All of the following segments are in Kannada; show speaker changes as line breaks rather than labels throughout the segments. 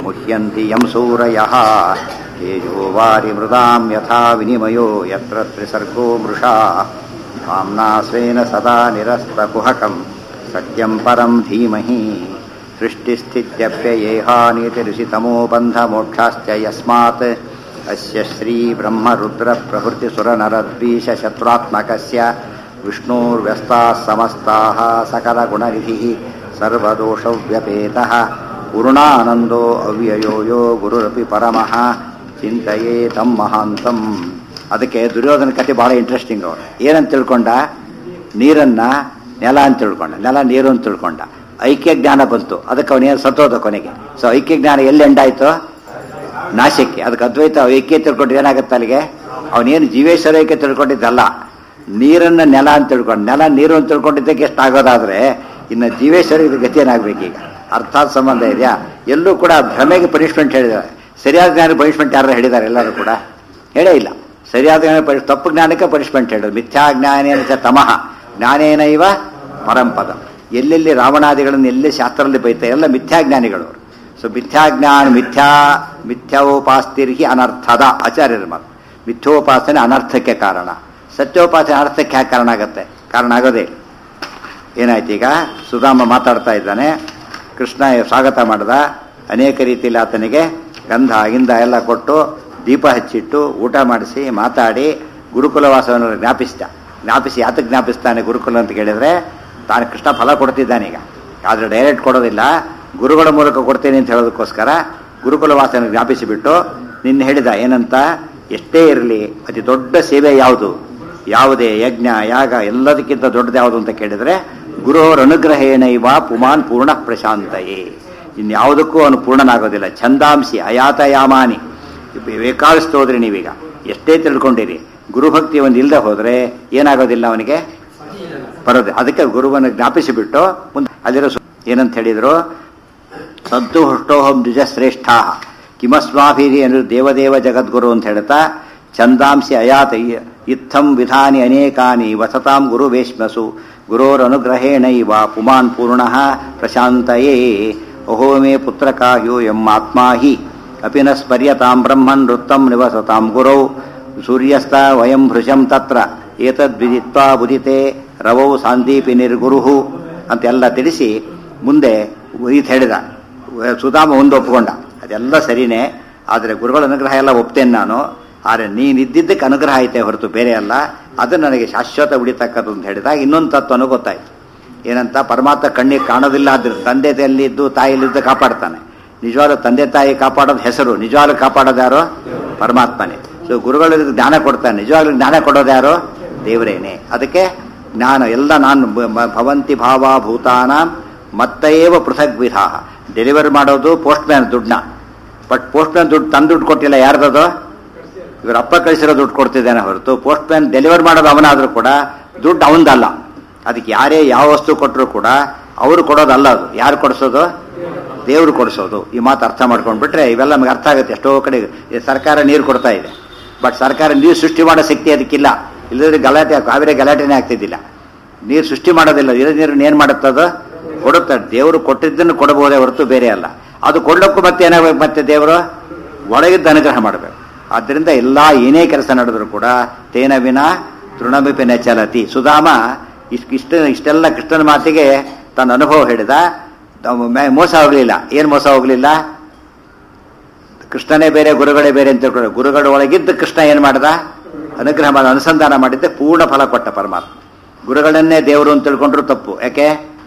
ಮುಹ್ಯಂತಿ ಯಂ ಸೂರಯಃ ತೇಜೋ ವಾರಿ ಮೃದಾಂ ಯಥಾ ವಿನಿಮಯೋ ಯತ್ರ ತ್ರಿಸರ್ಗೋ ಮೃಷಾ ಭಾಮ್ನಾ ಸ್ವೇನ ಸದಾ ನಿರಸ್ತಕುಹಕಂ ಸತ್ಯಂ ಪರಂ ಧೀಮಹಿ ಸೃಷ್ಟಿಸ್ಥಿತ್ಯಪ್ಯಯೇಹಾನಿತಿರುಷಿತಮೋ ಬಂಧಮೋಕ್ಷಾಶ್ಚ ಯಸ್ಮಾತ್ ಅಸ್ಯ ಶ್ರೀಬ್ರಹ್ಮರುದ್ರಪ್ರಭೃತಿಸುರನರದ್ವೀಷಶತ್ರುತ್ಮಕಸ್ಯ ವಿಷ್ಣೋರ್ವ್ಯಸ್ತಾः ಸಮಸ್ತಾः सकलगुणनिधिः सर्वदोषव्यपेतः पूर्णानन्दो ಅವ್ಯಯೋ ಯೋ ಗುರುರಪಿ ಪರಮಃ ಚಿಂತೆಯೇ ತಮ್ಮ ಮಹಾಂತಂ ಅದಕ್ಕೆ ದುರ್ಯೋಧನ ಕತೆ ಬಹಳ ಇಂಟ್ರೆಸ್ಟಿಂಗ್ ಅವರು ಏನಂತ ತಿಳ್ಕೊಂಡ ನೀರನ್ನ ನೆಲ ಅಂತ ತಿಳ್ಕೊಂಡ ನೆಲ ನೀರು ಅಂತ ತಿಳ್ಕೊಂಡ ಐಕ್ಯ ಜ್ಞಾನ ಬಂತು ಅದಕ್ಕೆ ಅವನೇನು ಸತ್ತೋದ ಕೊನೆಗೆ ಸೊ ಐಕ್ಯ ಜ್ಞಾನ ಎಲ್ಲಿ ಎಂಡಾಯ್ತು ನಾಶಕ್ಕೆ ಅದಕ್ಕೆ ಅದ್ವೈತ ಐಕ್ಯ ತಿಳ್ಕೊಂಡ್ರೆ ಏನಾಗುತ್ತೆ ಅಲ್ಲಿಗೆ ಅವನೇನು ಜೀವೇಶ್ವರ ಐಕ್ಯ ತಿಳ್ಕೊಂಡಿದ್ದಲ್ಲ ನೀರನ್ನ ನೆಲ ಅಂತ ತಿಳ್ಕೊಂಡು ನೆಲ ನೀರು ಅಂತ ತಿಳ್ಕೊಂಡಿದ್ದಕ್ಕೆ ಎಷ್ಟು ಆಗೋದಾದ್ರೆ ಇನ್ನು ಜೀವೇಶ್ವರ ಇದು ಗತಿ ಏನಾಗಬೇಕೀಗ ಅರ್ಥಾತ್ ಸಂಬಂಧ ಇದೆಯಾ ಎಲ್ಲೂ ಕೂಡ ಭ್ರಮೆಗೆ ಪನಿಷ್ಮೆಂಟ್ ಹೇಳಿದ್ದಾರೆ ಸರಿಯಾದ ಜ್ಞಾನ ಪನಿಷ್ಮೆಂಟ್ ಯಾರು ಹೇಳಿದ್ದಾರೆ ಎಲ್ಲರೂ ಕೂಡ ಹೇಳೇ ಇಲ್ಲ ಸರಿಯಾದ ಜ್ಞಾನ ಪರಿ ತಪ್ಪು ಜ್ಞಾನಕ್ಕೆ ಪನಿಷ್ಮೆಂಟ್ ಹೇಳೋದು ಮಿಥ್ಯಾ ಜ್ಞಾನೇನ ಚ ತಮಃ ಜ್ಞಾನೇನ ಇವ ಪರಂಪದ ಎಲ್ಲೆಲ್ಲಿ ರಾವಣಾದಿಗಳನ್ನು ಎಲ್ಲಿ ಶಾಸ್ತ್ರದಲ್ಲಿ ಬೈತಾರೆ ಎಲ್ಲ ಮಿಥ್ಯಾಜ್ಞಾನಿಗಳು ಅವರು ಸೊ ಮಿಥ್ಯಾಜ್ಞಾನ ಮಿಥ್ಯಾ ಮಿಥ್ಯೋಪಾಸ್ತಿರ್ಹಿ ಅನರ್ಥದ ಆಚಾರ್ಯರ ಮಾತು ಮಿಥ್ಯೋಪಾಸನೆ ಅನರ್ಥಕ್ಕೆ ಕಾರಣ ಸತ್ಯೋಪಾಸನೆ ಅನರ್ಥಕ್ಕೆ ಯಾಕೆ ಕಾರಣ ಆಗುತ್ತೆ ಕಾರಣ ಆಗೋದೇ ಇಲ್ಲ. ಏನಾಯ್ತು ಈಗ ಸುಧಾಮ ಮಾತಾಡ್ತಾ ಇದ್ದಾನೆ ಕೃಷ್ಣ ಸ್ವಾಗತ ಮಾಡ್ದ ಅನೇಕ ರೀತಿಯಲ್ಲಿ ಆತನಿಗೆ ಗಂಧ ಗಿಂಧ ಎಲ್ಲ ಕೊಟ್ಟು ದೀಪ ಹಚ್ಚಿಟ್ಟು ಊಟ ಮಾಡಿಸಿ ಮಾತಾಡಿ ಗುರುಕುಲವಾಸವನ್ನು ಜ್ಞಾಪಿಸಿದ ಜ್ಞಾಪಿಸಿ ಯಾತಕ್ಕೆ ಜ್ಞಾಪಿಸ್ತಾನೆ ಗುರುಕುಲ ಅಂತ ಕೇಳಿದ್ರೆ ತಾನು ಕೃಷ್ಣ ಫಲ ಕೊಡ್ತಿದ್ದಾನೆ ಈಗ ಆದರೆ ಡೈರೆಕ್ಟ್ ಕೊಡೋದಿಲ್ಲ ಗುರುಗಳ ಮೂಲಕ ಕೊಡ್ತೇನೆ ಅಂತ ಹೇಳೋದಕ್ಕೋಸ್ಕರ ಗುರುಕುಲ ವಾಸನ ಜ್ಞಾಪಿಸಿಬಿಟ್ಟು ನಿನ್ನೆ ಹೇಳಿದ ಏನಂತ ಎಷ್ಟೇ ಇರಲಿ ಅತಿ ದೊಡ್ಡ ಸೇವೆ ಯಾವುದು ಯಾವುದೇ ಯಜ್ಞ ಯಾಗ ಎಲ್ಲದಕ್ಕಿಂತ ದೊಡ್ಡದು ಯಾವುದು ಅಂತ ಕೇಳಿದ್ರೆ ಗುರುವರ ಅನುಗ್ರಹೇಣ ಇವ ಪುಮಾನ್ ಪೂರ್ಣ ಪ್ರಶಾಂತಯೇ ಇನ್ಯಾವುದಕ್ಕೂ ಅವನು ಪೂರ್ಣನಾಗೋದಿಲ್ಲ ಛಂದಾಂಸಿ ಅಯಾತಯಾಮಾನಿ ಬೇಕಾದಷ್ಟು ಹೋದ್ರಿ ನೀವೀಗ ಎಷ್ಟೇ ತಿಳ್ಕೊಂಡಿರಿ ಗುರುಭಕ್ತಿ ಒಂದು ಇಲ್ಲದೆ ಹೋದ್ರೆ ಏನಾಗೋದಿಲ್ಲ ಅವನಿಗೆ ಬರೋದು ಅದಕ್ಕೆ ಗುರುವನ್ನು ಜ್ಞಾಪಿಸಿಬಿಟ್ಟು ಮುಂದೆ ಅಲ್ಲಿರೋ ಸು- ಏನಂತ ಹೇಳಿದ್ರು ಸಂತು ಹುಷ್ಟೋಹಂ ದ್ವಿಜ ಶ್ರೇಷ್ಠ ಕಿಮಸ್ಮಾಭಿರಿ ಅಂದ್ರೆ ದೇವದೇವ ಜಗದ್ಗುರು ಅಂತ ಹೇಳ್ತಾ ಛಂದಾಂಸಿ ಅಯಾತ ಇ- ಇತ್ತಂ ವಿಧಾನಿ ಅನೇಕಾನಿ ವಸತಾಂ ಗುರು ವೇಶ್ಮಸು ಗುರೋರನುಗ್ರಹೇಣೈವ ಪುಮಾನ್ ಪೂರ್ಣ ಪ್ರಶಾಂತಯೇ ಅಹೋ ಮೇ ಪುತ್ರಕಾಯೋ ಎಂ ಆತ್ಮಾ ಹಿ ಅಪಿ ನ ಸ್ಮರ್ಯತಾಂ ಬ್ರಹ್ಮನ್ ವೃತ್ತಂ ನಿವಸತಾಂ ಗುರೌ ಸೂರ್ಯಸ್ತ ವಯಂ ಭೃಶಂ ತತ್ರ ಏತದ್ವಿದಿತ್ವಾ ಬುದಿತೆ ರವೌ ಸಾಂದೀಪಿ ನಿರ್ಗುರುಹು ಅಂತೆಲ್ಲ ತಿಳಿಸಿ ಮುಂದೆ ಇದು ಹೇಳಿದ ಸುಧಾಮ ಒಂದು ಒಪ್ಕೊಂಡ ಅದೆಲ್ಲ ಸರಿನೇ ಆದರೆ ಗುರುಗಳ ಅನುಗ್ರಹ ಎಲ್ಲ ಒಪ್ತೇನೆ ನಾನು ಆದರೆ ನೀನಿದ್ದದ್ದಕ್ಕೆ ಅನುಗ್ರಹ ಐತೆ ಹೊರತು ಬೇರೆ ಅಲ್ಲ ಅದು ನನಗೆ ಶಾಶ್ವತ ಉಳಿತಕ್ಕದ್ದು ಅಂತ ಹೇಳಿದಾಗ ಇನ್ನೊಂದು ತತ್ವನೂ ಗೊತ್ತಾಯ್ತು ಏನಂತ ಪರಮಾತ್ಮ ಕಣ್ಣಿಗೆ ಕಾಣೋದಿಲ್ಲ ಆದ್ರೆ ತಂದೆ ತಾಯಿಯಲ್ಲಿದ್ದು ತಾಯಿಯಲ್ಲಿದ್ದು ಕಾಪಾಡ್ತಾನೆ ನಿಜವಾದ ತಂದೆ ತಾಯಿ ಕಾಪಾಡೋದು ಹೆಸರು ನಿಜವಾಗ್ಲೂ ಕಾಪಾಡೋದು ಯಾರು ಪರಮಾತ್ಮನೇ ಸೊ ಗುರುಗಳಿಗೆ ಜ್ಞಾನ ಕೊಡ್ತಾನೆ ನಿಜವಾಗ್ಲೂ ಜ್ಞಾನ ಕೊಡೋದು ಯಾರು ದೇವರೇನೆ ಅದಕ್ಕೆ ಜ್ಞಾನ ಎಲ್ಲ ನಾನು ಬ- ಬ- ಭವಂತಿ ಭಾವ ಭೂತಾನ ಮತ್ತೇವ ಪೃಥಕ್ ವಿಧ ಡೆಲಿವರಿ ಮಾಡೋದು ಪೋಸ್ಟ್ ಮ್ಯಾನ್ ದುಡ್ಡನ್ನ ಬಟ್ ಪೋಸ್ಟ್ ಮ್ಯಾನ್ ದುಡ್ಡು ತನ್ನ ದುಡ್ಡು ಕೊಟ್ಟಿಲ್ಲ ಯಾರ್ದದು ಇವ್ರ ಅಪ್ಪ ಕಳಿಸಿರೋ ದುಡ್ಡು ಕೊಡ್ತಿದ್ದಾನೆ ಹೊರತು ಪೋಸ್ಟ್ ಮ್ಯಾನ್ ಡೆಲಿವರ್ ಮಾಡೋದು ಅವನಾದ್ರೂ ಕೂಡ ದುಡ್ಡು ಅವನದಲ್ಲ ಅದಕ್ಕೆ ಯಾರೇ ಯಾವ ವಸ್ತು ಕೊಟ್ಟರು ಕೂಡ ಅವರು ಕೊಡೋದಲ್ಲ ಅದು ಯಾರು ಕೊಡಿಸೋದು ದೇವರು ಕೊಡಿಸೋದು ಈ ಮಾತು ಅರ್ಥ ಮಾಡ್ಕೊಂಡ್ಬಿಟ್ರೆ ಇವೆಲ್ಲ ನಮಗೆ ಅರ್ಥ ಆಗುತ್ತೆ ಎಷ್ಟೋ ಕಡೆ ಈ ಸರ್ಕಾರ ನೀರು ಕೊಡ್ತಾ ಇದೆ ಬಟ್ ಸರ್ಕಾರ ನೀರು ಸೃಷ್ಟಿ ಮಾಡೋ ಶಕ್ತಿ ಅದಕ್ಕಿಲ್ಲ ಇಲ್ಲದ್ರೆ ಗಲಾಟೆ ಕಾವೇರಿ ಗಲಾಟೆನೇ ಆಗ್ತಿದ್ದಿಲ್ಲ ನೀರು ಸೃಷ್ಟಿ ಮಾಡೋದಿಲ್ಲ ಇರೋ ನೀರನ್ನು ಏನು ಮಾಡುತ್ತದು ಕೊಡುತ್ತೆ ದೇವರು ಕೊಟ್ಟಿದ್ದನ್ನು ಕೊಡಬಹುದೇ ಹೊರತು ಬೇರೆ ಅಲ್ಲ ಅದು ಕೊಡ್ಲಕ್ಕೂ ಮತ್ತೆ ಏನಾಗಬೇಕು ಮತ್ತೆ ದೇವರು ಒಳಗಿದ್ದ ಅನುಗ್ರಹ ಮಾಡಬೇಕು ಆದ್ದರಿಂದ ಎಲ್ಲ ಏನೇ ಕೆಲಸ ನಡೆದ್ರು ಕೂಡ ತೇನ ವಿನ ತೃಣಮಿಪಿನ ಚಲತಿ ಸುಧಾಮ ಇಷ್ಟ ಇಷ್ಟ ಇಷ್ಟೆಲ್ಲ ಕೃಷ್ಣನ ಮಾತಿಗೆ ತನ್ನ ಅನುಭವ ಹೇಳಿದ ತಾವು ಮೇ- ಮೋಸ ಹೋಗಲಿಲ್ಲ ಏನು ಮೋಸ ಹೋಗಲಿಲ್ಲ ಕೃಷ್ಣನೇ ಬೇರೆ ಗುರುಗಳೇ ಬೇರೆ ಅಂತ ತಿಳ್ಕೊಂಡು ಗುರುಗಳ ಒಳಗಿದ್ದ ಕೃಷ್ಣ ಏನು ಮಾಡ್ದ ಅನುಗ್ರಹ ಮಾಡಿ ಅನುಸಂಧಾನ ಮಾಡಿದ್ದೆ ಪೂರ್ಣ ಫಲ ಕೊಟ್ಟ ಪರಮಾತ್ಮ ಗುರುಗಳನ್ನೇ ದೇವರು ಅಂತ ತಿಳ್ಕೊಂಡ್ರು ತಪ್ಪು ಯಾಕೆ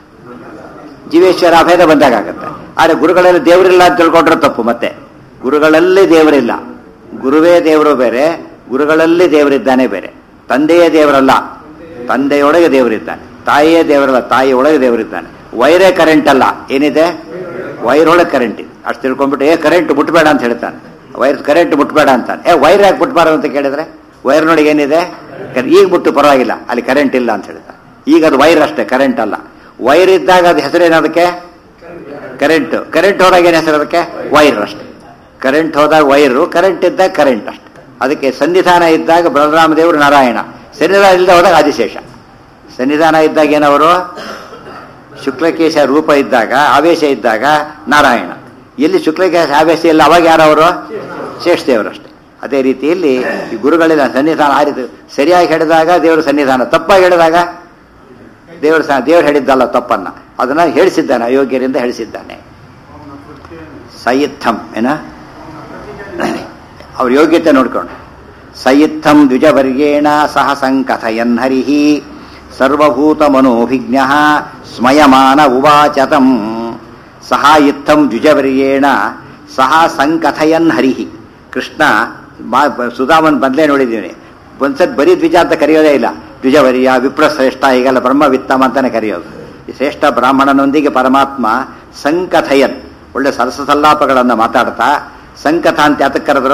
ಜೀವೇಶ್ವರ ಅಭೇದ ಬಂದಾಗ ಆಗತ್ತೆ ಆದರೆ ಗುರುಗಳಲ್ಲಿ ದೇವರಿಲ್ಲ ಅಂತ ತಿಳ್ಕೊಂಡ್ರೆ ತಪ್ಪು ಮತ್ತೆ ಗುರುಗಳಲ್ಲಿ ದೇವರಿಲ್ಲ ಗುರುವೇ ದೇವರು ಬೇರೆ ಗುರುಗಳಲ್ಲಿ ದೇವರಿದ್ದಾನೆ ಬೇರೆ ತಂದೆಯೇ ದೇವರಲ್ಲ ತಂದೆಯೊಳಗೆ ದೇವರಿದ್ದಾನೆ ತಾಯಿಯೇ ದೇವರಲ್ಲ ತಾಯಿ ಒಳಗೆ ದೇವರಿದ್ದಾನೆ ವೈರೇ ಕರೆಂಟ್ ಅಲ್ಲ ಏನಿದೆ ವೈರ್ ಒಳಗೆ ಕರೆಂಟ್ ಇದೆ ಅಷ್ಟು ತಿಳ್ಕೊಂಡ್ಬಿಟ್ಟು ಏ ಕರೆಂಟ್ ಮುಟ್ಬೇಡ ಅಂತ ಹೇಳ್ತಾನೆ ವೈರ್ ಕರೆಂಟ್ ಮುಟ್ಬೇಡ ಅಂತಾನೆ ಏ ವೈರ್ ಯಾಕೆ ಮುಟ್ಬಾರ್ದು ಅಂತ ಕೇಳಿದ್ರೆ ವೈರ್ನೊಳಗೆ ಏನಿದೆ ಕ- ಈಗ ಮುಟ್ಟು ಪರವಾಗಿಲ್ಲ ಅಲ್ಲಿ ಕರೆಂಟ್ ಇಲ್ಲ ಅಂತ ಹೇಳ್ತಾನೆ ಈಗ ಅದು ವೈರ್ ಅಷ್ಟೇ ಕರೆಂಟ್ ಅಲ್ಲ ವೈರ್ ಇದ್ದಾಗ ಅದು ಹೆಸರೇನದಕ್ಕೆ ಕರೆಂಟ್ ಕರೆಂಟ್ ಹೋದಾಗ ಏನು ಹೆಸರು ಅದಕ್ಕೆ ವೈರ್ ಅಷ್ಟೇ ಕರೆಂಟ್ ಹೋದಾಗ ವೈರು ಕರೆಂಟ್ ಇದ್ದಾಗ ಕರೆಂಟ್ ಅಷ್ಟೇ ಅದಕ್ಕೆ ಸನ್ನಿಧಾನ ಇದ್ದಾಗ ಬಲರಾಮ ದೇವರು ನಾರಾಯಣ ಸನ್ನಿಧಾನ ಇಲ್ಲದೆ ಹೋದಾಗ ಆದಿಶೇಷ ಸನ್ನಿಧಾನ ಇದ್ದಾಗ ಏನವರು ಶುಕ್ಲಕೇಶ ರೂಪ ಇದ್ದಾಗ ಆವೇಶ ಇದ್ದಾಗ ನಾರಾಯಣ ಎಲ್ಲಿ ಶುಕ್ಲಕ್ಕೆ ಆವೇಶ ಇಲ್ಲ ಅವಾಗ ಯಾರವರು ಶ್ರೇಷ್ಠದೇವರಷ್ಟೇ ಅದೇ ರೀತಿಯಲ್ಲಿ ಈ ಗುರುಗಳಿನ ಸನ್ನಿಧಾನ ಆ ರೀತಿ ಸರಿಯಾಗಿ ಹೇಳಿದಾಗ ದೇವರ ಸನ್ನಿಧಾನ ತಪ್ಪಾಗಿ ಹೇಳಿದಾಗ ದೇವರ ಸ ದೇವರು ಹೇಳಿದ್ದಲ್ಲ ತಪ್ಪನ್ನ ಅದನ್ನ ಹೇಳಿಸಿದ್ದಾನೆ ಅಯೋಗ್ಯರಿಂದ ಹೇಳಿಸಿದ್ದಾನೆ ಸಯಿತ್ಥಂ ಏನ ಅವ್ರ ಯೋಗ್ಯತೆ ನೋಡ್ಕೊಂಡು ಸಯಿತ್ಥಂ ದ್ವಿಜವರ್ಗೇಣ ಸಹ ಸಂಕಥಯನ್ ಹರಿ ಸರ್ವಭೂತ ಮನೋಭಿಜ್ಞ ಸ್ಮಯಮಾನ ಉವಾಚತಂ ಸಹ ಇತ್ತಂ ದ್ವಿಜವರ್ಯೇಣ ಸಹ ಸಂಕಥಯನ್ ಹರಿ ಕೃಷ್ಣ ಮಾ- ಸುಧಾಮನ್ ಬಂದ್ಲೇ ನೋಡಿದ್ದೀವಿ ಒಂದ್ಸತ್ ಬರೀ ದ್ವಿಜ ಅಂತ ಕರೆಯೋದೇ ಇಲ್ಲ ದ್ವಿಜವರ್ಯ ವಿಪ್ರಶ್ರೇಷ್ಠ ಹೀಗೆಲ್ಲ ಬ್ರಹ್ಮವಿತ್ತಮ ಅಂತಾನೆ ಕರೆಯೋದು ಈ ಶ್ರೇಷ್ಠ ಬ್ರಾಹ್ಮಣನೊಂದಿಗೆ ಪರಮಾತ್ಮ ಸಂಕಥಯನ್ ಒಳ್ಳೆ ಸರಸ ಸಲ್ಲಾಪಗಳನ್ನು ಮಾತಾಡ್ತಾ ಸಂಕಥ ಅಂತ ಯಾತಕ್ಕೆ ಕರೆದ್ರು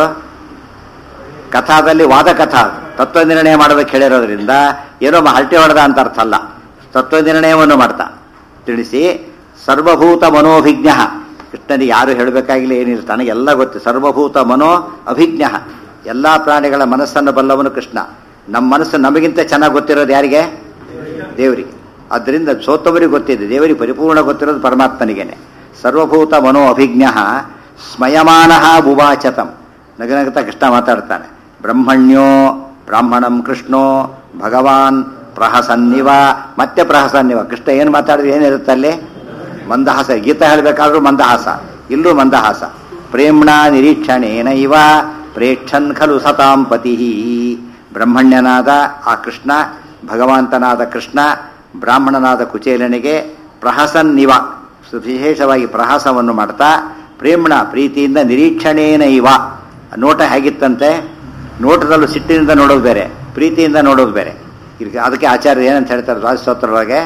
ಕಥಾದಲ್ಲಿ ವಾದ ಕಥಾ ತತ್ವ ನಿರ್ಣಯ ಮಾಡೋದಕ್ಕೆ ಹೇಳಿರೋದ್ರಿಂದ ಏನೋ ಮ- ಹರಟೆ ಹೊಡೆದ ಅಂತ ಅರ್ಥ ಅಲ್ಲ ತತ್ವ ನಿರ್ಣಯವನ್ನು ಮಾಡ್ತಾ ತಿಳಿಸಿ ಸರ್ವಭೂತ ಮನೋಭಿಜ್ಞ ಕೃಷ್ಣನಿಗೆ ಯಾರು ಹೇಳಬೇಕಾಗಿಲ್ಲ ಏನಿಲ್ಲ ತನಗೆಲ್ಲ ಗೊತ್ತು ಸರ್ವಭೂತ ಮನೋ ಅಭಿಜ್ಞ ಎಲ್ಲಾ ಪ್ರಾಣಿಗಳ ಮನಸ್ಸನ್ನು ಬಲ್ಲವನು ಕೃಷ್ಣ ನಮ್ಮ ಮನಸ್ಸು ನಮಗಿಂತ ಚೆನ್ನಾಗಿ ಗೊತ್ತಿರೋದು ಯಾರಿಗೆ ದೇವರಿಗೆ ಅದರಿಂದ ಸೋತವರಿಗೆ ಗೊತ್ತಿದೆ ದೇವರಿಗೆ ಪರಿಪೂರ್ಣ ಗೊತ್ತಿರೋದು ಪರಮಾತ್ಮನಿಗೇನೆ ಸರ್ವಭೂತ ಮನೋ ಅಭಿಜ್ಞ ಸ್ಮಯಮಾನ ಬುವಾಚತಂ ನಗನಗತ ಕೃಷ್ಣ ಮಾತಾಡ್ತಾನೆ ಬ್ರಹ್ಮಣ್ಯೋ ಬ್ರಾಹ್ಮಣಂ ಕೃಷ್ಣೋ ಭಗವಾನ್ ಪ್ರಹಸನ್ನಿವ ಮತ್ತೆ ಪ್ರಹಸನ್ನಿವ ಕೃಷ್ಣ ಏನು ಮಾತಾಡಿದ್ರೆ ಏನಿರುತ್ತೆ ಅಲ್ಲಿ ಮಂದಹಾಸ ಗೀತ ಹೇಳಬೇಕಾದ್ರೂ ಮಂದಹಾಸ ಇಲ್ಲೂ ಮಂದಹಾಸ ಪ್ರೇಮ್ಣ ನಿರೀಕ್ಷಣೇನ ಇವ ಪ್ರೇಕ್ಷನ್ ಖಲು ಸತಾಂ ಪತಿ ಬ್ರಹ್ಮಣ್ಯನಾದ ಆ ಕೃಷ್ಣ ಭಗವಂತನಾದ ಕೃಷ್ಣ ಬ್ರಾಹ್ಮಣನಾದ ಕುಚೇಲನಿಗೆ ಪ್ರಹಸನ್ನಿವ ವಿಶೇಷವಾಗಿ ಪ್ರಹಾಸವನ್ನು ಮಾಡ್ತಾ ಪ್ರೇಮ್ಣ ಪ್ರೀತಿಯಿಂದ ನಿರೀಕ್ಷಣೇನ ಇವ ನೋಟ ಹೇಗಿತ್ತಂತೆ ನೋಟದಲ್ಲೂ ಸಿಟ್ಟಿನಿಂದ ನೋಡೋದು ಬೇರೆ ಪ್ರೀತಿಯಿಂದ ನೋಡೋದು ಬೇರೆ ಇದಕ್ಕೆ ಅದಕ್ಕೆ ಆಚಾರ್ಯ ಏನಂತ ಹೇಳ್ತಾರೆ ರಾಜಸ್ತೋತ್ರದೊಳಗೆ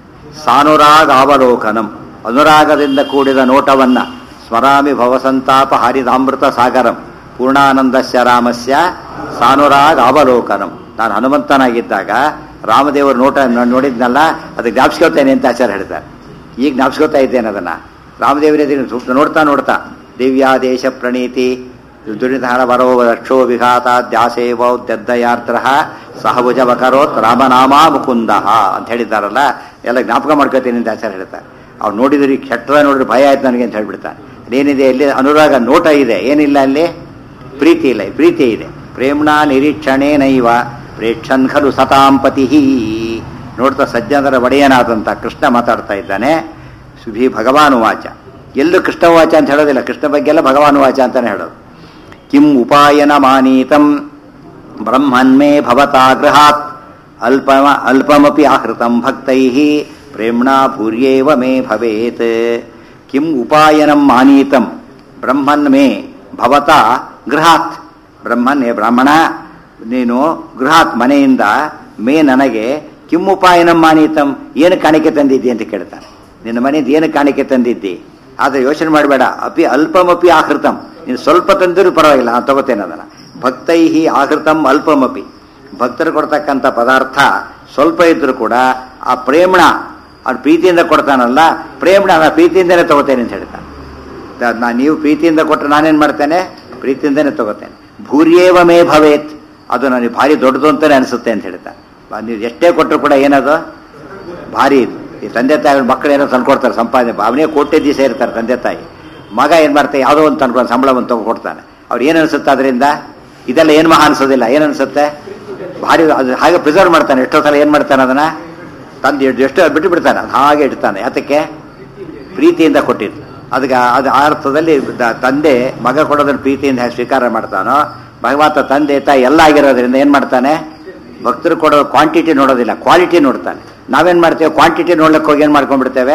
ಸಾನುರಾಗ ಅವಲೋಕನಂ ಅನುರಾಗದಿಂದ ಕೂಡಿದ ನೋಟವನ್ನ ಸ್ಮರಾಮಿ ಭವಸಂತಾಪ ಹರಿದಾಮೃತ ಸಾಗರಂ ಪೂರ್ಣಾನಂದಸ್ಯ ರಾಮಸ್ಯ ಸಾನುರಾಗ ಅವಲೋಕನಂ ನಾನು ಹನುಮಂತನಾಗಿದ್ದಾಗ ರಾಮದೇವರ ನೋಟ ನ- ನೋಡಿದ್ನಲ್ಲ ಅದಕ್ಕೆ ಜ್ಞಾಪಿಸ್ಕೊಳ್ತೇನೆ ಅಂತ ಆಚಾರ್ಯ ಹೇಳ್ತಾರೆ ಈಗ ಜ್ಞಾಪಿಸ್ಕೊತಾ ಇದ್ದೇನೆ ಅದನ್ನ ರಾಮದೇವರೇ ನೋಡ್ತಾ ನೋಡ್ತಾ ದಿವ್ಯಾದೇಶ ಪ್ರಣೀತಿ ದುರಿತಾಳ ವರೋ ರಕ್ಷೋ ವಿಘಾತ ದ್ಯಾಸೇವೌದ್ಯದ್ದಯಾರ್ಥ ಸಹಭುಜ ಬಕರೋತ್ ರಾಮನಾಮ ಮುಕುಂದ ಅಂತ ಹೇಳಿದ್ದಾರಲ್ಲ ಎಲ್ಲ ಜ್ಞಾಪಕ ಮಾಡ್ಕೋತೀನಿ ಅಂತ ಆಚಾರ್ಯ ಹೇಳ್ತಾರೆ ಅವ್ರು ನೋಡಿದ್ರಿ ಕೆಟ್ಟದ ನೋಡಿದ್ರೆ ಭಯ ಆಯ್ತು ನನಗೆ ಅಂತ ಹೇಳ್ಬಿಡ್ತಾನೆ ಅದೇನಿದೆ ಅಲ್ಲಿ ಅನುರಾಗ ನೋಟ ಇದೆ ಏನಿಲ್ಲ ಅಲ್ಲಿ ಪ್ರೀತಿ ಇಲ್ಲ ಪ್ರೀತಿ ಇದೆ ಪ್ರೇಮ್ಣ ನಿರೀಕ್ಷಣೆ ನೈವ ಪ್ರೇಕ್ಷನ್ ಖಲು ಸತಾಂಪತಿ ನೋಡ್ತಾ ಸಜ್ಜನರ ಒಡೆಯನಾದಂತ ಕೃಷ್ಣ ಮಾತಾಡ್ತಾ ಇದ್ದಾನೆ ಸುಭಿ ಭಗವಾನ್ ವಾಚ ಎಲ್ಲೂ ಕೃಷ್ಣ ವಾಚ ಅಂತ ಹೇಳೋದಿಲ್ಲ ಕೃಷ್ಣ ಬಗ್ಗೆ ಎಲ್ಲ ಭಗವಾನ್ ವಾಚ ಅಂತಾನೆ ಹೇಳೋದು ಕಿಂ ಉಪಾಯನ ಮಾನೀತಂ ಬ್ರಹ್ಮನ್ಮೇ ಭವತಾ ಗೃಹಾತ್ ಅಲ್ಪಮ ಅಲ್ಪಮಪಿ ಆಹೃತಂ ಭಕ್ತೈ ಪ್ರೇಮ್ಣಾ ಭೂರ್ಯೇವ ಮೇ ಭವೇತ್ ಕಿಂ ಉಪಾಯನಂ ಮಾನೀತಂ ಬ್ರಹ್ಮನ್ ಮೇ ಭವತಾ ಗೃಹಾತ್ ಬ್ರಹ್ಮನ್ ಹೇ ಬ್ರಾಹ್ಮಣ ನೀನು ಗೃಹಾತ್ ಮನೆಯಿಂದ ಮೇ ನನಗೆ ಕಿಂ ಉಪಾಯನಂ ಮಾನೀತಂ ಏನು ಕಾಣಿಕೆ ತಂದಿದ್ದಿ ಅಂತ ಕೇಳ್ತಾನೆ ನಿನ್ನ ಮನೆಯಿಂದ ಏನು ಕಾಣಿಕೆ ತಂದಿದ್ದಿ ಆದರೆ ಯೋಚನೆ ಮಾಡಬೇಡ ಅಪಿ ಅಲ್ಪಮಪಿ ಆಹೃತಂ ನೀನು ಸ್ವಲ್ಪ ತಂದಿರೂ ಪರವಾಗಿಲ್ಲ ನಾನು ತಗೋತೇನೆ ಅದನ್ನು ಭಕ್ತೈ ಆಹೃತಂ ಅಲ್ಪಮಪಿ ಭಕ್ತರು ಕೊಡ್ತಕ್ಕಂಥ ಪದಾರ್ಥ ಸ್ವಲ್ಪ ಇದ್ರೂ ಕೂಡ ಆ ಪ್ರೇಮಣ ಅವ್ರು ಪ್ರೀತಿಯಿಂದ ಕೊಡ್ತಾನಲ್ಲ ಪ್ರೇಮಣ ನಾನು ಪ್ರೀತಿಯಿಂದನೇ ತಗೋತೇನೆ ಅಂತ ಹೇಳ್ತಾನೆ ದ- ನಾ ನೀವು ಪ್ರೀತಿಯಿಂದ ಕೊಟ್ಟರೆ ನಾನೇನು ಮಾಡ್ತೇನೆ ಪ್ರೀತಿಯಿಂದನೇ ತಗೋತೇನೆ ಭೂರ್ಯೇವ ಮೇ ಭವೇತ್ ಅದು ನನಗೆ ಭಾರಿ ದೊಡ್ಡದು ಅಂತಾನೆ ಅನಿಸುತ್ತೆ ಅಂತ ಹೇಳ್ತಾನೆ ಬಾ- ನೀವು ಎಷ್ಟೇ ಕೊಟ್ಟರು ಕೂಡ ಏನದು ಭಾರಿ ಇದು ಈ ತಂದೆ ತಾಯಿ ಮಕ್ಕಳು ಏನೋ ತಂದ್ಕೊಡ್ತಾರೆ ಸಂಪಾದನೆ ಅವನೇ ಕೋಟೆ ದಿವಸ ಇರ್ತಾರೆ ತಂದೆ ತಾಯಿ ಮಗ ಏನು ಮಾಡ್ತಾರೆ ಯಾವುದೋ ಒಂದು ತಂದ್ಕೊಂಡು ಸಂಬಳ ಒಂದು ತಗೊ ಕೊಡ್ತಾನೆ ಅವ್ರು ಏನು ಅನಿಸುತ್ತೆ ಅದರಿಂದ ಇದೆಲ್ಲ ಏನು ಮಹಾ ಅನ್ಸೋದಿಲ್ಲ ಏನು ಅನ್ಸುತ್ತೆ ಭಾರಿ ಅದು ಹಾಗೆ ಪ್ರಿಸರ್ವ್ ಮಾಡ್ತಾನೆ ಎಷ್ಟೋ ಸಲ ಏನು ಮಾಡ್ತಾನೆ ಅದನ್ನ ತಂದು ಎಷ್ಟ್- ಎಷ್ಟೋ ಬಿಟ್ಟು ಬಿಡ್ತಾನೆ ಅದು ಹಾಗೆ ಇಡ್ತಾನೆ ಯಾತಕ್ಕೆ ಪ್ರೀತಿಯಿಂದ ಕೊಟ್ಟಿದ್ದು ಅದಕ್ಕೆ ಅದು ಆ ಅರ್ಥದಲ್ಲಿ ದ- ತಂದೆ ಮಗ ಕೊಡೋದನ್ನು ಪ್ರೀತಿಯಿಂದ ಹೇಗೆ ಸ್ವೀಕಾರ ಮಾಡ್ತಾನೋ ಭಗವಂತ ತಂದೆ ತಾಯಿ ಎಲ್ಲ ಆಗಿರೋದ್ರಿಂದ ಏನು ಮಾಡ್ತಾನೆ ಭಕ್ತರು ಕೊಡೋ ಕ್ವಾಂಟಿಟಿ ನೋಡೋದಿಲ್ಲ ಕ್ವಾಲಿಟಿ ನೋಡ್ತಾನೆ ನಾವೇನು ಮಾಡ್ತೇವೆ ಕ್ವಾಂಟಿಟಿ ನೋಡ್ಲಿಕ್ಕೆ ಹೋಗಿ ಏನು ಮಾಡ್ಕೊಂಡ್ಬಿಡ್ತೇವೆ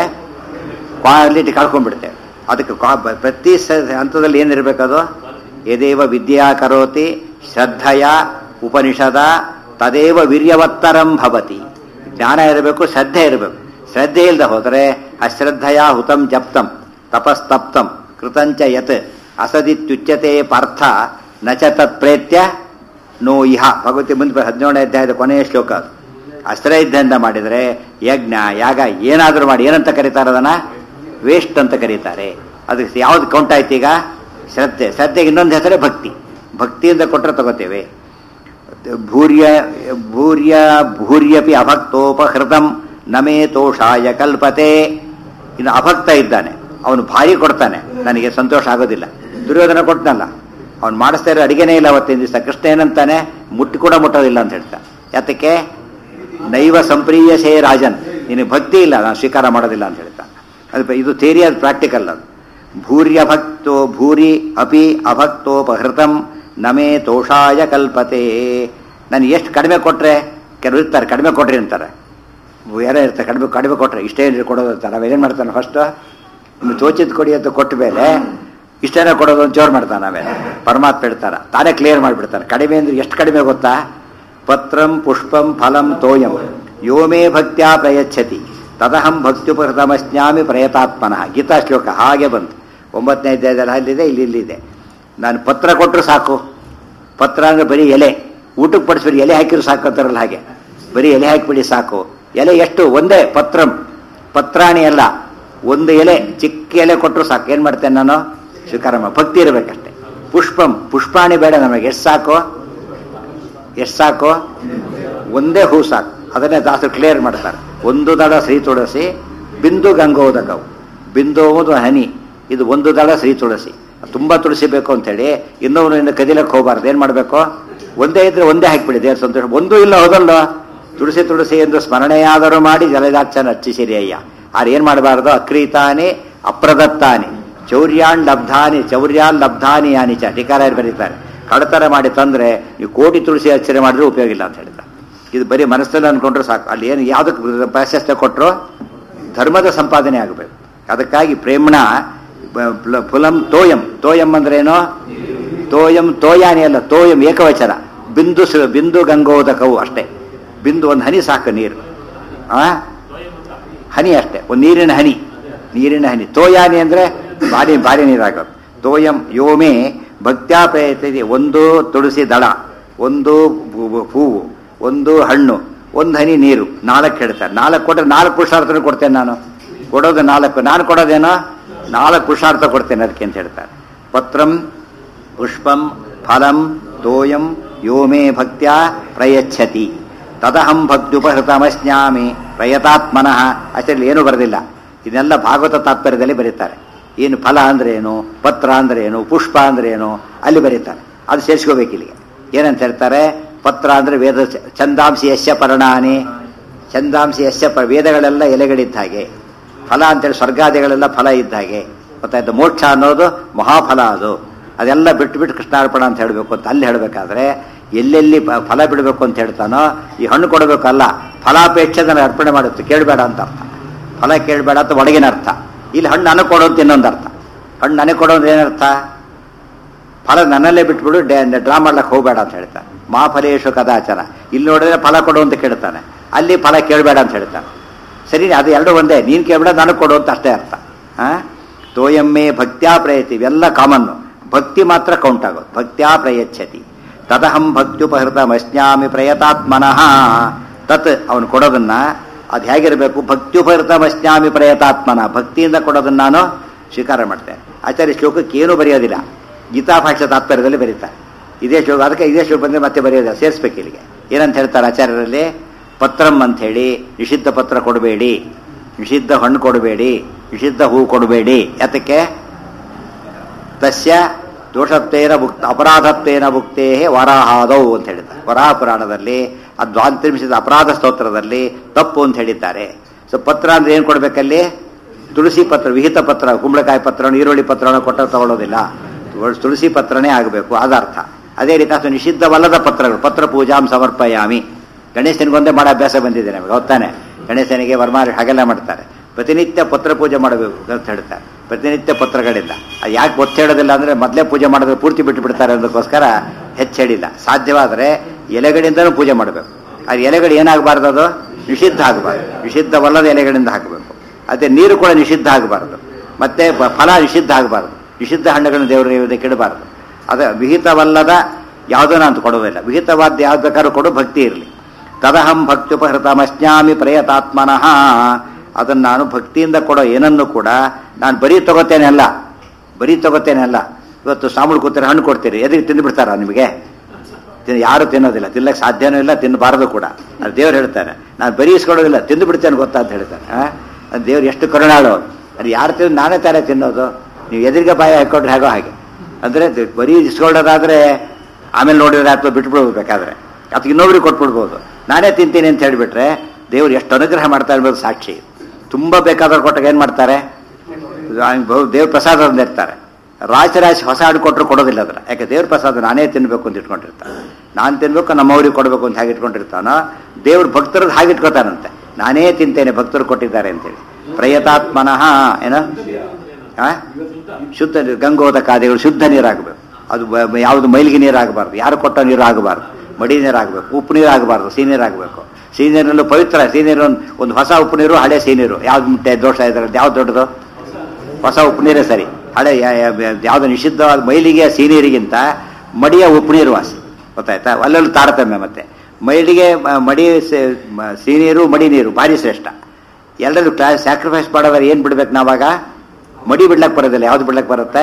ಕ್ವಾಲಿಟಿ ಕಳ್ಕೊಂಡ್ಬಿಡ್ತೇವೆ ಅದಕ್ಕೆ ಕ್ವಾ- ಬ- ಪ್ರತಿ ಸ ಹಂತದಲ್ಲಿ ಏನಿರಬೇಕದು ಯದೇವ ವಿದ್ಯಾ ಕರೋತಿ ಶ್ರದ್ಧೆಯ ಉಪನಿಷದ ತದೇವ ವೀರ್ಯವತ್ತರಂ ಭವತಿ ಜ್ಞಾನ ಇರಬೇಕು ಶ್ರದ್ಧೆ ಇರಬೇಕು ಶ್ರದ್ಧೆ ಇಲ್ಲದೆ ಹೋದರೆ ಅಶ್ರದ್ಧೆಯ ಹುತಂ ಜಪ್ತಂ ತಪಸ್ತಪ್ತಂ ಕೃತಂಚ ಯತ್ ಅಸದಿತ್ಯುಚ್ಯತೆ ಪಾರ್ಥ ನ ಚ ತತ್ ಪ್ರೇತ್ಯ ನೋ ಇಹ ಭಗವತಿ ಮುಂದೆ ಹದಿನೇಳನೇ ಅಧ್ಯಾಯದ ಕೊನೆಯ ಶ್ಲೋಕ ಅದು ಅಶ್ರದ್ಧೆಯಿಂದ ಮಾಡಿದರೆ ಯಜ್ಞ ಯಾಗ ಏನಾದರೂ ಮಾಡಿ ಏನಂತ ಕರೀತಾರೆ ಅದನ್ನ ವೇಸ್ಟ್ ಅಂತ ಕರೀತಾರೆ ಅದಕ್ಕೆ ಯಾವ್ದು ಕೌಂಟ್ ಆಯ್ತು ಈಗ ಶ್ರದ್ಧೆ ಶ್ರದ್ಧೆಗೆ ಇನ್ನೊಂದು ಹೆಸರೇ ಭಕ್ತಿ ಭಕ್ತಿಯಿಂದ ಕೊಟ್ಟರೆ ತಗೋತೇವೆ ಭೂರ್ಯ ಭೂರ್ಯ ಭೂರ್ಯಪಿ ಅಭಕ್ತೋಪಹೃತಂ ನಮೇ ತೋಷಾಯ ಕಲ್ಪತೆ ಇನ್ನು ಅಭಕ್ತ ಇದ್ದಾನೆ ಅವನು ಭಾರಿ ಕೊಡ್ತಾನೆ ನನಗೆ ಸಂತೋಷ ಆಗೋದಿಲ್ಲ ದುರ್ಯೋಧನ ಕೊಟ್ಟನಲ್ಲ ಅವ್ನು ಮಾಡಿಸ್ತಾ ಇರೋ ಅಡಿಗೆನೇ ಇಲ್ಲ ಅವತ್ತಿನ ದಿವಸ ಕೃಷ್ಣ ಏನಂತಾನೆ ಮುಟ್ಟಿ ಕೂಡ ಮುಟ್ಟೋದಿಲ್ಲ ಅಂತ ಹೇಳ್ತಾ ಯಾತಕ್ಕೆ ನೈವ ಸಂಪ್ರೀಯಸೇ ರಾಜನ್ ನಿನಗೆ ಭಕ್ತಿ ಇಲ್ಲ ನಾನು ಸ್ವೀಕಾರ ಮಾಡೋದಿಲ್ಲ ಅಂತ ಹೇಳ್ತಾ ಅದು ಇದು ಥೇರಿ ಅದು ಪ್ರಾಕ್ಟಿಕಲ್ ಅದು ಭೂರ್ಯ ಭಕ್ತೋ ಭೂರಿ ಅಪಿ ಅಭಕ್ತೋಪಹೃತಂ ನಮೇ ತೋಷಾಯ ಕಲ್ಪತೆ ನಾನು ಎಷ್ಟು ಕಡಿಮೆ ಕೊಟ್ರೆ ಕೆಲವರು ಇರ್ತಾರೆ ಕಡಿಮೆ ಕೊಟ್ರಿ ಅಂತಾರೆ ಯಾರೋ ಇರ್ತಾರೆ ಕಡಿಮೆ ಕಡಿಮೆ ಕೊಟ್ರೆ ಇಷ್ಟೇ ಏನ್ರಿ ಕೊಡೋದು ಅಂತ ನಾವೇನು ಮಾಡ್ತಾನೆ ಫಸ್ಟ್ ಇನ್ನು ತೋಚಿದ್ ಕೊಡಿ ಅಂತ ಕೊಟ್ಟ ಮೇಲೆ ಇಷ್ಟೇನೇ ಕೊಡೋದು ಅಂತ ಜೋರು ಮಾಡ್ತಾನೆ ಆಮೇಲೆ ಪರಮಾತ್ಮ ಹೇಳ್ತಾರ ತಾನೇ ಕ್ಲಿಯರ್ ಮಾಡಿಬಿಡ್ತಾನೆ ಕಡಿಮೆ ಅಂದ್ರೆ ಎಷ್ಟು ಕಡಿಮೆ ಗೊತ್ತಾ ಪತ್ರಂ ಪುಷ್ಪಂ ಫಲಂ ತೋಯಂ ಯೋಮೇ ಭಕ್ತ್ಯಾ ಪ್ರಯಚ್ಛತಿ ತದಹಂ ಭಕ್ತ್ಯುಪಹೃತಮಸ್ನಾಮಿ ಪ್ರಯತಾತ್ಮನಃ ಗೀತಾ ಶ್ಲೋಕ ಹಾಗೆ ಬಂತು ಒಂಬತ್ತನೇ ಅಧ್ಯಾಯದಲ್ಲಿ ಅಲ್ಲಿದೆ ಇಲ್ಲಿ ಇಲ್ಲಿದೆ ನಾನು ಪತ್ರ ಕೊಟ್ಟರು ಸಾಕು ಪತ್ರ ಅಂದ್ರೆ ಬರೀ ಎಲೆ ಊಟಕ್ಕೆ ಪಡಿಸ್ಬಿಡಿ ಎಲೆ ಹಾಕಿದ್ರು ಸಾಕು ಅಂತಾರಲ್ಲ ಹಾಗೆ ಬರೀ ಎಲೆ ಹಾಕಿಬಿಡಿ ಸಾಕು ಎಲೆ ಎಷ್ಟು ಒಂದೇ ಪತ್ರಂ ಪತ್ರಾಣಿ ಅಲ್ಲ ಒಂದು ಎಲೆ ಚಿಕ್ಕ ಎಲೆ ಕೊಟ್ಟರು ಸಾಕು ಏನು ಮಾಡ್ತೇನೆ ನಾನು ಸ್ವೀಕಾರ ಮಾಡಿ ಭಕ್ತಿ ಇರಬೇಕಷ್ಟೆ ಪುಷ್ಪಂ ಪುಷ್ಪಾಣಿ ಬೇಡ ನಮಗೆ ಎಷ್ಟು ಸಾಕು ಎಷ್ಟು ಸಾಕು ಒಂದೇ ಹೂ ಸಾಕು ಅದನ್ನೇ ದಾಸರು ಕ್ಲಿಯರ್ ಮಾಡ್ತಾರೆ ಒಂದು ದಳ ಶ್ರೀ ತುಳಸಿ ಬಿಂದು ಗಂಗೋದಕವು ಬಿಂದು ಒಂದು ಹನಿ ಇದು ಒಂದು ದಳ ಶ್ರೀ ತುಳಸಿ ತುಂಬಾ ತುಳಸಿ ಬೇಕು ಅಂತೇಳಿ ಇನ್ನೊಬ್ಬರಿಂದ ಕದಿಲಕ್ಕೆ ಹೋಗಬಾರ್ದು ಏನು ಮಾಡಬೇಕು ಒಂದೇ ಇದ್ರೆ ಒಂದೇ ಹಾಕಿಬಿಡಿ ದೇವ್ರ ಸಂತೋಷ ಒಂದೂ ಇಲ್ಲ ಹೋದಲ್ಲ ತುಳಸಿ ತುಳಸಿ ಎಂದು ಸ್ಮರಣೆಯಾದರೂ ಮಾಡಿ ಜಲದಾಕ್ಷನ ಹಚ್ಚಿಸಿರಿ ಅಯ್ಯ ಆದ್ರೆ ಏನು ಮಾಡಬಾರ್ದು ಅಕ್ರೀತಾನಿ ಅಪ್ರದತ್ತಾನಿ ಚೌರ್ಯಾನ್ ಲಬ್ಧಾನಿ ಚೌರ್ಯಾನ್ ಲಬ್ಧಾನಿ ಯಾನಿ ಚ ಟೀಕಾರಾಯರು ಬರೀತಾರೆ ಕಡತನ ಮಾಡಿ ತಂದ್ರೆ ನೀವು ಕೋಟಿ ತುಳಸಿ ಅರ್ಚನೆ ಮಾಡಿದ್ರೆ ಉಪಯೋಗ ಇಲ್ಲ ಅಂತ ಹೇಳಿದ ಇದು ಬರೀ ಮನಸ್ಸಲ್ಲಿ ಅನ್ಕೊಂಡ್ರೆ ಸಾಕು ಅಲ್ಲಿ ಏನು ಯಾವುದಕ್ಕೆ ಪ್ರಾಶಸ್ತ್ಯ ಕೊಟ್ಟರು ಧರ್ಮದ ಸಂಪಾದನೆ ಆಗಬೇಕು ಅದಕ್ಕಾಗಿ ಪ್ರೇಮಣ ಫುಲಂ ತೋಯಂ ತೋಯಂ ಅಂದ್ರೇನು ತೋಯಂ ತೋಯಾನಿ ಅಲ್ಲ ತೋಯಂ ಏಕವಚನ ಬಿಂದು ಸ- ಬಿಂದು ಗಂಗೋದಕವು ಅಷ್ಟೇ ಬಿಂದು ಒಂದು ಹನಿ ಸಾಕು ನೀರು ಆ ಹನಿ ಅಷ್ಟೇ ಒಂದು ನೀರಿನ ಹನಿ ನೀರಿನ ಹನಿ ತೋಯಾನಿ ಅಂದ್ರೆ ಭಾರಿ ಭಾರಿ ನೀರಾಗೋದು ತೋಯಂ ಯೋಮೆ ಭಕ್ತ್ಯಾಪಯತೆ ಒಂದು ತುಳಸಿ ದಳ ಒಂದು ಬು- ಬು- ಹೂವು ಒಂದು ಹಣ್ಣು ಒಂದು ಹನಿ ನೀರು ನಾಲ್ಕು ಹೇಳ್ತಾರೆ ನಾಲ್ಕು ಕೊಟ್ಟರೆ ನಾಲ್ಕು ಪುರುಷಾರ್ಥನ ಕೊಡ್ತೇನೆ ನಾನು ಕೊಡೋದು ನಾಲ್ಕು ನಾನು ಕೊಡೋದೇನೋ ನಾಲ್ಕು ಪುರುಷಾರ್ಥ ಕೊಡ್ತೇನೆ ಅದಕ್ಕೆ ಅಂತ ಹೇಳ್ತಾರೆ ಪತ್ರಂ ಪುಷ್ಪಂ ಫಲಂ ತೋಯಂ ಯೋಮೇ ಭಕ್ತ್ಯಾ ಪ್ರಯಚ್ಛತಿ ತದಹಂ ಭಕ್ತ್ಯುಪಹೃತಮಸ್ನಾಮಿ ಪ್ರಯತಾತ್ಮನಃ ಅಷ್ಟರಲ್ಲಿ ಏನೂ ಬರೆದಿಲ್ಲ ಇದನ್ನೆಲ್ಲ ಭಾಗವತ ತಾತ್ಪರ್ಯದಲ್ಲಿ ಬರೀತಾರೆ ಏನು ಫಲ ಅಂದ್ರೆ ಏನು ಪತ್ರ ಅಂದ್ರೆ ಏನು ಪುಷ್ಪ ಅಂದ್ರೆ ಏನು ಅಲ್ಲಿ ಬರೀತಾರೆ ಅದು ಸೇರಿಸ್ಕೋಬೇಕು ಇಲ್ಲಿಗೆ ಏನಂತ ಹೇಳ್ತಾರೆ ಪತ್ರ ಅಂದ್ರೆ ವೇದ ಚಂದಾಂಸಿ ಯಶ್ಯ ಪರ್ಣಾನಿ ಚಂದಾಂಸಿ ಯಶ್ಯ ಪ ವೇದಗಳೆಲ್ಲ ಎಲೆಗಳಿದ್ದ ಹಾಗೆ ಫಲ ಅಂತೇಳಿ ಸ್ವರ್ಗಾದಿಗಳೆಲ್ಲ ಫಲ ಇದ್ದ ಹಾಗೆ ಗೊತ್ತಾಯ್ತು ಮೋಕ್ಷ ಅನ್ನೋದು ಮಹಾಫಲ ಅದು ಅದೆಲ್ಲ ಬಿಟ್ಟು ಬಿಟ್ಟು ಕೃಷ್ಣಾರ್ಪಣ ಅಂತ ಹೇಳಬೇಕು ಅಂತ ಅಲ್ಲಿ ಹೇಳಬೇಕಾದ್ರೆ ಎಲ್ಲೆಲ್ಲಿ ಫ- ಫಲ ಬಿಡಬೇಕು ಅಂತ ಹೇಳ್ತಾನೋ ಈ ಹಣ್ಣು ಕೊಡಬೇಕು ಅಲ್ಲ ಫಲಾಪೇಕ್ಷೆ ನಾನು ಅರ್ಪಣೆ ಮಾಡುತ್ತೆ ಕೇಳಬೇಡ ಅಂತ ಅರ್ಥ ಫಲ ಕೇಳಬೇಡ ಅಂತ ಒಳಗಿನ ಅರ್ಥ ಇಲ್ಲಿ ಹಣ್ಣು ನನಗೆ ಕೊಡು ಅಂತ ಇನ್ನೊಂದು ಅರ್ಥ ಹಣ್ಣು ನನಗೆ ಕೊಡೋದು ಏನರ್ಥ ಫಲ ನನ್ನಲ್ಲೇ ಬಿಟ್ಬಿಡು ಡ್ರಾ ಮಾಡ್ಲಕ್ಕೆ ಹೋಗಬೇಡ ಅಂತ ಹೇಳ್ತಾನೆ ಮಾಫಲೇಶು ಕದಾಚನ ಇಲ್ಲಿ ನೋಡಿದ್ರೆ ಫಲ ಕೊಡು ಅಂತ ಕೇಳ್ತಾನೆ ಅಲ್ಲಿ ಫಲ ಕೇಳಬೇಡ ಅಂತ ಹೇಳ್ತಾನೆ ಸರಿ ಅದು ಎರಡು ಒಂದೇ ನೀನು ಕೇಳಬೇಡ ನನಗೆ ಕೊಡು ಅಂತ ಅಷ್ಟೇ ಅರ್ಥ ಆ ತೋಯಮ್ಮೆ ಭಕ್ತ್ಯಾ ಪ್ರಯತಿ ಇವೆಲ್ಲ ಕಾಮನ್ನು ಭಕ್ತಿ ಮಾತ್ರ ಕೌಂಟ್ ಆಗೋದು ಭಕ್ತ್ಯಾ ಪ್ರಯಚ್ಛತಿ ತದಹಂ ಭಕ್ತ್ಯುಪಹೃತಮಸ್ನಾಮಿ ಪ್ರಯತಾತ್ಮನಃ ತತ್ ಅವನು ಕೊಡೋದನ್ನ ಅದು ಹೇಗಿರಬೇಕು ಭಕ್ತ್ಯುಪಹೃತಮಸ್ನಾಮಿ ಪ್ರಯತಾತ್ಮನ ಭಕ್ತಿಯಿಂದ ಕೊಡೋದನ್ನ ನಾನು ಸ್ವೀಕಾರ ಮಾಡ್ತೇನೆ ಆಚಾರ್ಯ ಶ್ಲೋಕಕ್ಕೆ ಏನೂ ಬರೆಯೋದಿಲ್ಲ ಗೀತಾ ಭಾಷೆ ತಾತ್ಪರ್ಯದಲ್ಲಿ ಬರೀತಾರೆ ಇದೇ ಶ್ಲೋಕ ಅದಕ್ಕೆ ಇದೇ ಶ್ಲೋಕ ಬಂದ್ರೆ ಮತ್ತೆ ಬರೆಯೋದಿಲ್ಲ ಸೇರಿಸ್ಬೇಕು ಇಲ್ಲಿಗೆ ಏನಂತ ಹೇಳ್ತಾರೆ ಆಚಾರ್ಯರಲ್ಲಿ ಪತ್ರಂ ಅಂತ ಹೇಳಿ ನಿಷಿದ್ಧ ಪತ್ರ ಕೊಡಬೇಡಿ ನಿಷಿದ್ಧ ಹಣ್ಣು ಕೊಡಬೇಡಿ ನಿಷಿದ್ಧ ಹೂ ಕೊಡಬೇಡಿ ಯಾತಕ್ಕೆ ತಸ್ಯ ದೋಷತ್ವೇನ ಭುಕ್ತ ಅಪರಾಧತ್ವೇನ ಭುಕ್ತೇ ವರಾಹಾದೌ ಅಂತ ಹೇಳಿದ್ದಾರೆ ವರಾಹ ಪುರಾಣದಲ್ಲಿ ಆ ದ್ವಾಂತ್ರಿಂಶದ ಅಪರಾಧ ಸ್ತೋತ್ರದಲ್ಲಿ ತಪ್ಪು ಅಂತ ಹೇಳಿದ್ದಾರೆ ಸೊ ಪತ್ರ ಅಂದ್ರೆ ಏನು ಕೊಡ್ಬೇಕಲ್ಲಿ ತುಳಸಿ ಪತ್ರ ವಿಹಿತ ಪತ್ರ ಕುಂಬಳಕಾಯಿ ಪತ್ರ ಈರುಳ್ಳಿ ಪತ್ರವನ್ನು ಕೊಟ್ಟ ತಗೊಳ್ಳೋದಿಲ್ಲ ತುಳಸಿ ಪತ್ರನೇ ಆಗಬೇಕು ಅರ್ಥ ಅದೇ ರೀತಿ ಅಥವಾ ನಿಷಿದ್ಧವಲ್ಲದ ಪತ್ರಗಳು ಪತ್ರ ಪೂಜಾಂ ಸಮರ್ಪಯಾಮಿ ಗಣೇಶನಿಗೊಂದೇ ಮಾಡೋ ಅಭ್ಯಾಸ ಬಂದಿದೆ ನಮಗೆ ಗೊತ್ತಾನೆ ಗಣೇಶನಿಗೆ ವರ್ಮಾರಿ ಹಾಗೆಲ್ಲ ಮಾಡ್ತಾರೆ ಪ್ರತಿನಿತ್ಯ ಪತ್ರ ಪೂಜೆ ಮಾಡಬೇಕು ಅಂತ ಹೇಳ್ತಾರೆ ಪ್ರತಿನಿತ್ಯ ಪತ್ರಗಳಿಲ್ಲ ಅದು ಯಾಕೆ ಒತ್ತು ಹೇಳೋದಿಲ್ಲ ಅಂದರೆ ಮೊದಲೇ ಪೂಜೆ ಮಾಡಿದ್ರೆ ಪೂರ್ತಿ ಬಿಟ್ಟು ಬಿಡ್ತಾರೆ ಅನ್ನೋದಕ್ಕೋಸ್ಕರ ಹೆಚ್ಚು ಹೇಳಿಲ್ಲ ಸಾಧ್ಯವಾದರೆ ಎಲೆಗಳಿಂದನೂ ಪೂಜೆ ಮಾಡಬೇಕು ಅದು ಎಲೆಗಳು ಏನಾಗಬಾರ್ದು ಅದು ನಿಷಿದ್ಧ ಆಗಬಾರ್ದು ನಿಷಿದ್ಧವಲ್ಲದ ಎಲೆಗಳಿಂದ ಹಾಕಬೇಕು ಅದೇ ನೀರು ಕೂಡ ನಿಷಿದ್ಧ ಆಗಬಾರ್ದು ಮತ್ತೆ ಬ- ಫಲ ನಿಷಿದ್ಧ ಆಗಬಾರ್ದು ನಿಷಿದ್ಧ ಹಣ್ಣುಗಳನ್ನು ದೇವರ ನೈವೇದ್ಯಕ್ಕೆ ಇಡಬಾರ್ದು ಅದ ವಿಹಿತವಲ್ಲದ ಯಾವುದನ್ನ ಅಂತ ಕೊಡೋದಿಲ್ಲ ವಿಹಿತವಾದ ಯಾವ್ದು ಬೇಕಾದ್ರೂ ಕೊಡು ಭಕ್ತಿ ಇರಲಿ ತದಹಂ ಭಕ್ತ್ಯುಪಹೃತಮಸ್ನಾಮಿ ಪ್ರಯತಾತ್ಮನಃ ಅದನ್ನು ನಾನು ಭಕ್ತಿಯಿಂದ ಕೊಡೋ ಏನನ್ನು ಕೂಡ ನಾನು ಬರೀ ತಗೋತೇನೆ ಅಲ್ಲ ಬರೀ ತಗೋತೇನೆ ಅಲ್ಲ ಇವತ್ತು ಸಾಮೂಲ್ ಕೂತಾರೆ ಹಣ್ಣು ಕೊಡ್ತೀರಿ ಎದಕ್ಕೆ ತಿಂದು ಬಿಡ್ತಾರ ನಿಮಗೆ ತಿನ್- ಯಾರು ತಿನ್ನೋದಿಲ್ಲ ತಿನ್ನಕ್ಕೆ ಸಾಧ್ಯನೂ ಇಲ್ಲ ತಿನ್ನಬಾರದು ಕೂಡ ಅದು ದೇವ್ರು ಹೇಳ್ತಾನೆ ನಾನು ಬರೀ ಇಸ್ಕೊಡೋದಿಲ್ಲ ತಿಂದು ಬಿಡ್ತೇನೆ ಗೊತ್ತಾ ಅಂತ ಹೇಳ್ತಾನೆ ಆ? ಅದು ದೇವ್ರು ಎಷ್ಟು ಕರುಣಾಳು ಅದು ಯಾರು ತಿನ್ನೋದು ನಾನೇ ತಾನೇ ತಿನ್ನೋದು ನೀವು ಎದುರಿಗೆ ಬಾಯಿ ಹಾಕೊಂಡ್ರೆ ಹೇಗೋ ಹಾಗೆ ಅಂದರೆ ಬರೀ ಇಸ್ಕೊಳ್ಳೋದಾದ್ರೆ ಆಮೇಲೆ ನೋಡಿದ್ರೆ ಅಥವಾ ಬಿಟ್ಬಿಡ್ಬೋದು ಬೇಕಾದ್ರೆ ಅದಕ್ಕೆ ಇನ್ನೊಬ್ರಿಗೆ ಕೊಟ್ಬಿಡ್ಬೋದು ನಾನೇ ತಿಂತೀನಿ ಅಂತ ಹೇಳಿಬಿಟ್ರೆ ದೇವ್ರು ಎಷ್ಟು ಅನುಗ್ರಹ ಮಾಡ್ತಾ ಇರ್ಬೋದು ಸಾಕ್ಷಿ ತುಂಬ ಬೇಕಾದವ್ರು ಕೊಟ್ಟಾಗ ಏನು ಮಾಡ್ತಾರೆ ದೇವ್ರ ಪ್ರಸಾದ ತಂದಿರ್ತಾರೆ ರಾಶಿ ರಾಶಿ ಹೊಸ ಹಾಡು ಕೊಟ್ಟರು ಕೊಡೋದಿಲ್ಲ ಅದರ ಯಾಕೆ ದೇವ್ರ ಪ್ರಸಾದ ನಾನೇ ತಿನ್ನಬೇಕು ಅಂತ ಇಟ್ಕೊಂಡಿರ್ತಾನೆ ನಾನು ತಿನ್ಬೇಕು ನಮ್ಮವ್ರಿಗೆ ಕೊಡಬೇಕು ಅಂತ ಹಾಗೆ ಇಟ್ಕೊಂಡಿರ್ತಾನೋ ದೇವ್ರ ಭಕ್ತರದ್ದು ಹಾಗೆ ಇಟ್ಕೋತಾನಂತೆ ನಾನೇ ತಿಂತೇನೆ ಭಕ್ತರು ಕೊಟ್ಟಿದ್ದಾರೆ ಅಂತೇಳಿ ಪ್ರಯತಾತ್ಮನಃ ಏನ ಆ? ಶುದ್ಧ ನೀರು ಗಂಗೋದಕಾದಿಗಳು ಶುದ್ಧ ನೀರಾಗಬೇಕು ಅದು ಬ- ಬ- ಯಾವುದು ಮೈಲಿಗೆ ನೀರಾಗಬಾರ್ದು ಯಾರು ಕೊಟ್ಟ ನೀರು ಆಗಬಾರ್ದು ಮಡಿ ನೀರಾಗಬೇಕು ಉಪ್ಪು ನೀರು ಆಗಬಾರ್ದು ಸಿಹಿ ನೀರಾಗಬೇಕು ಸಿಹಿ ನೀರಲ್ಲೂ ಪವಿತ್ರ ಸಿಹಿ ನೀರು ಒಂದು- ಒಂದು ಹೊಸ ಉಪ್ಪು ನೀರು ಹಳೆ ಸಿಹಿ ನೀರು ಯಾವ್ದು ಮುಟ್ಟೆ ದೋಷ ಇದ್ರೆ ಯಾವ್ದು ದೊಡ್ಡದು ಹೊಸ ಉಪ್ಪು ನೀರೇ ಸರಿ ಹಳೆ ಯಾ- ಯಾ- ಯಾವ್ದು ನಿಷಿದ್ಧವಾದ ಮೈಲಿಗೆ ಸಿಹಿ ನೀರಿಗಿಂತ ಮಡಿಯ ಉಪ್ಪು ನೀರು ವಾಸಿ ಗೊತ್ತಾಯ್ತಾ ಅಲ್ಲಲ್ಲೂ ತಾರತಮ್ಯ ಮತ್ತೆ ಮೈಲಿಗೆ ಮ- ಮಡಿ ಸೆ- ಮ- ಸಿಹಿ ನೀರು ಮಡಿ ನೀರು ಭಾರಿ ಶ್ರೇಷ್ಠ ಎಲ್ಲರೂ ಕ್ಲಾಸ್ ಸ್ಯಾಕ್ರಿಫೈಸ್ ಮಾಡೋದ್ರೆ ಏನು ಬಿಡ್ಬೇಕು ನಾವಾಗ ಮಡಿ ಬಿಡ್ಲಕ್ಕೆ ಬರೋದಿಲ್ಲ ಯಾವ್ದು ಬಿಡ್ಲಕ್ಕೆ ಬರುತ್ತೆ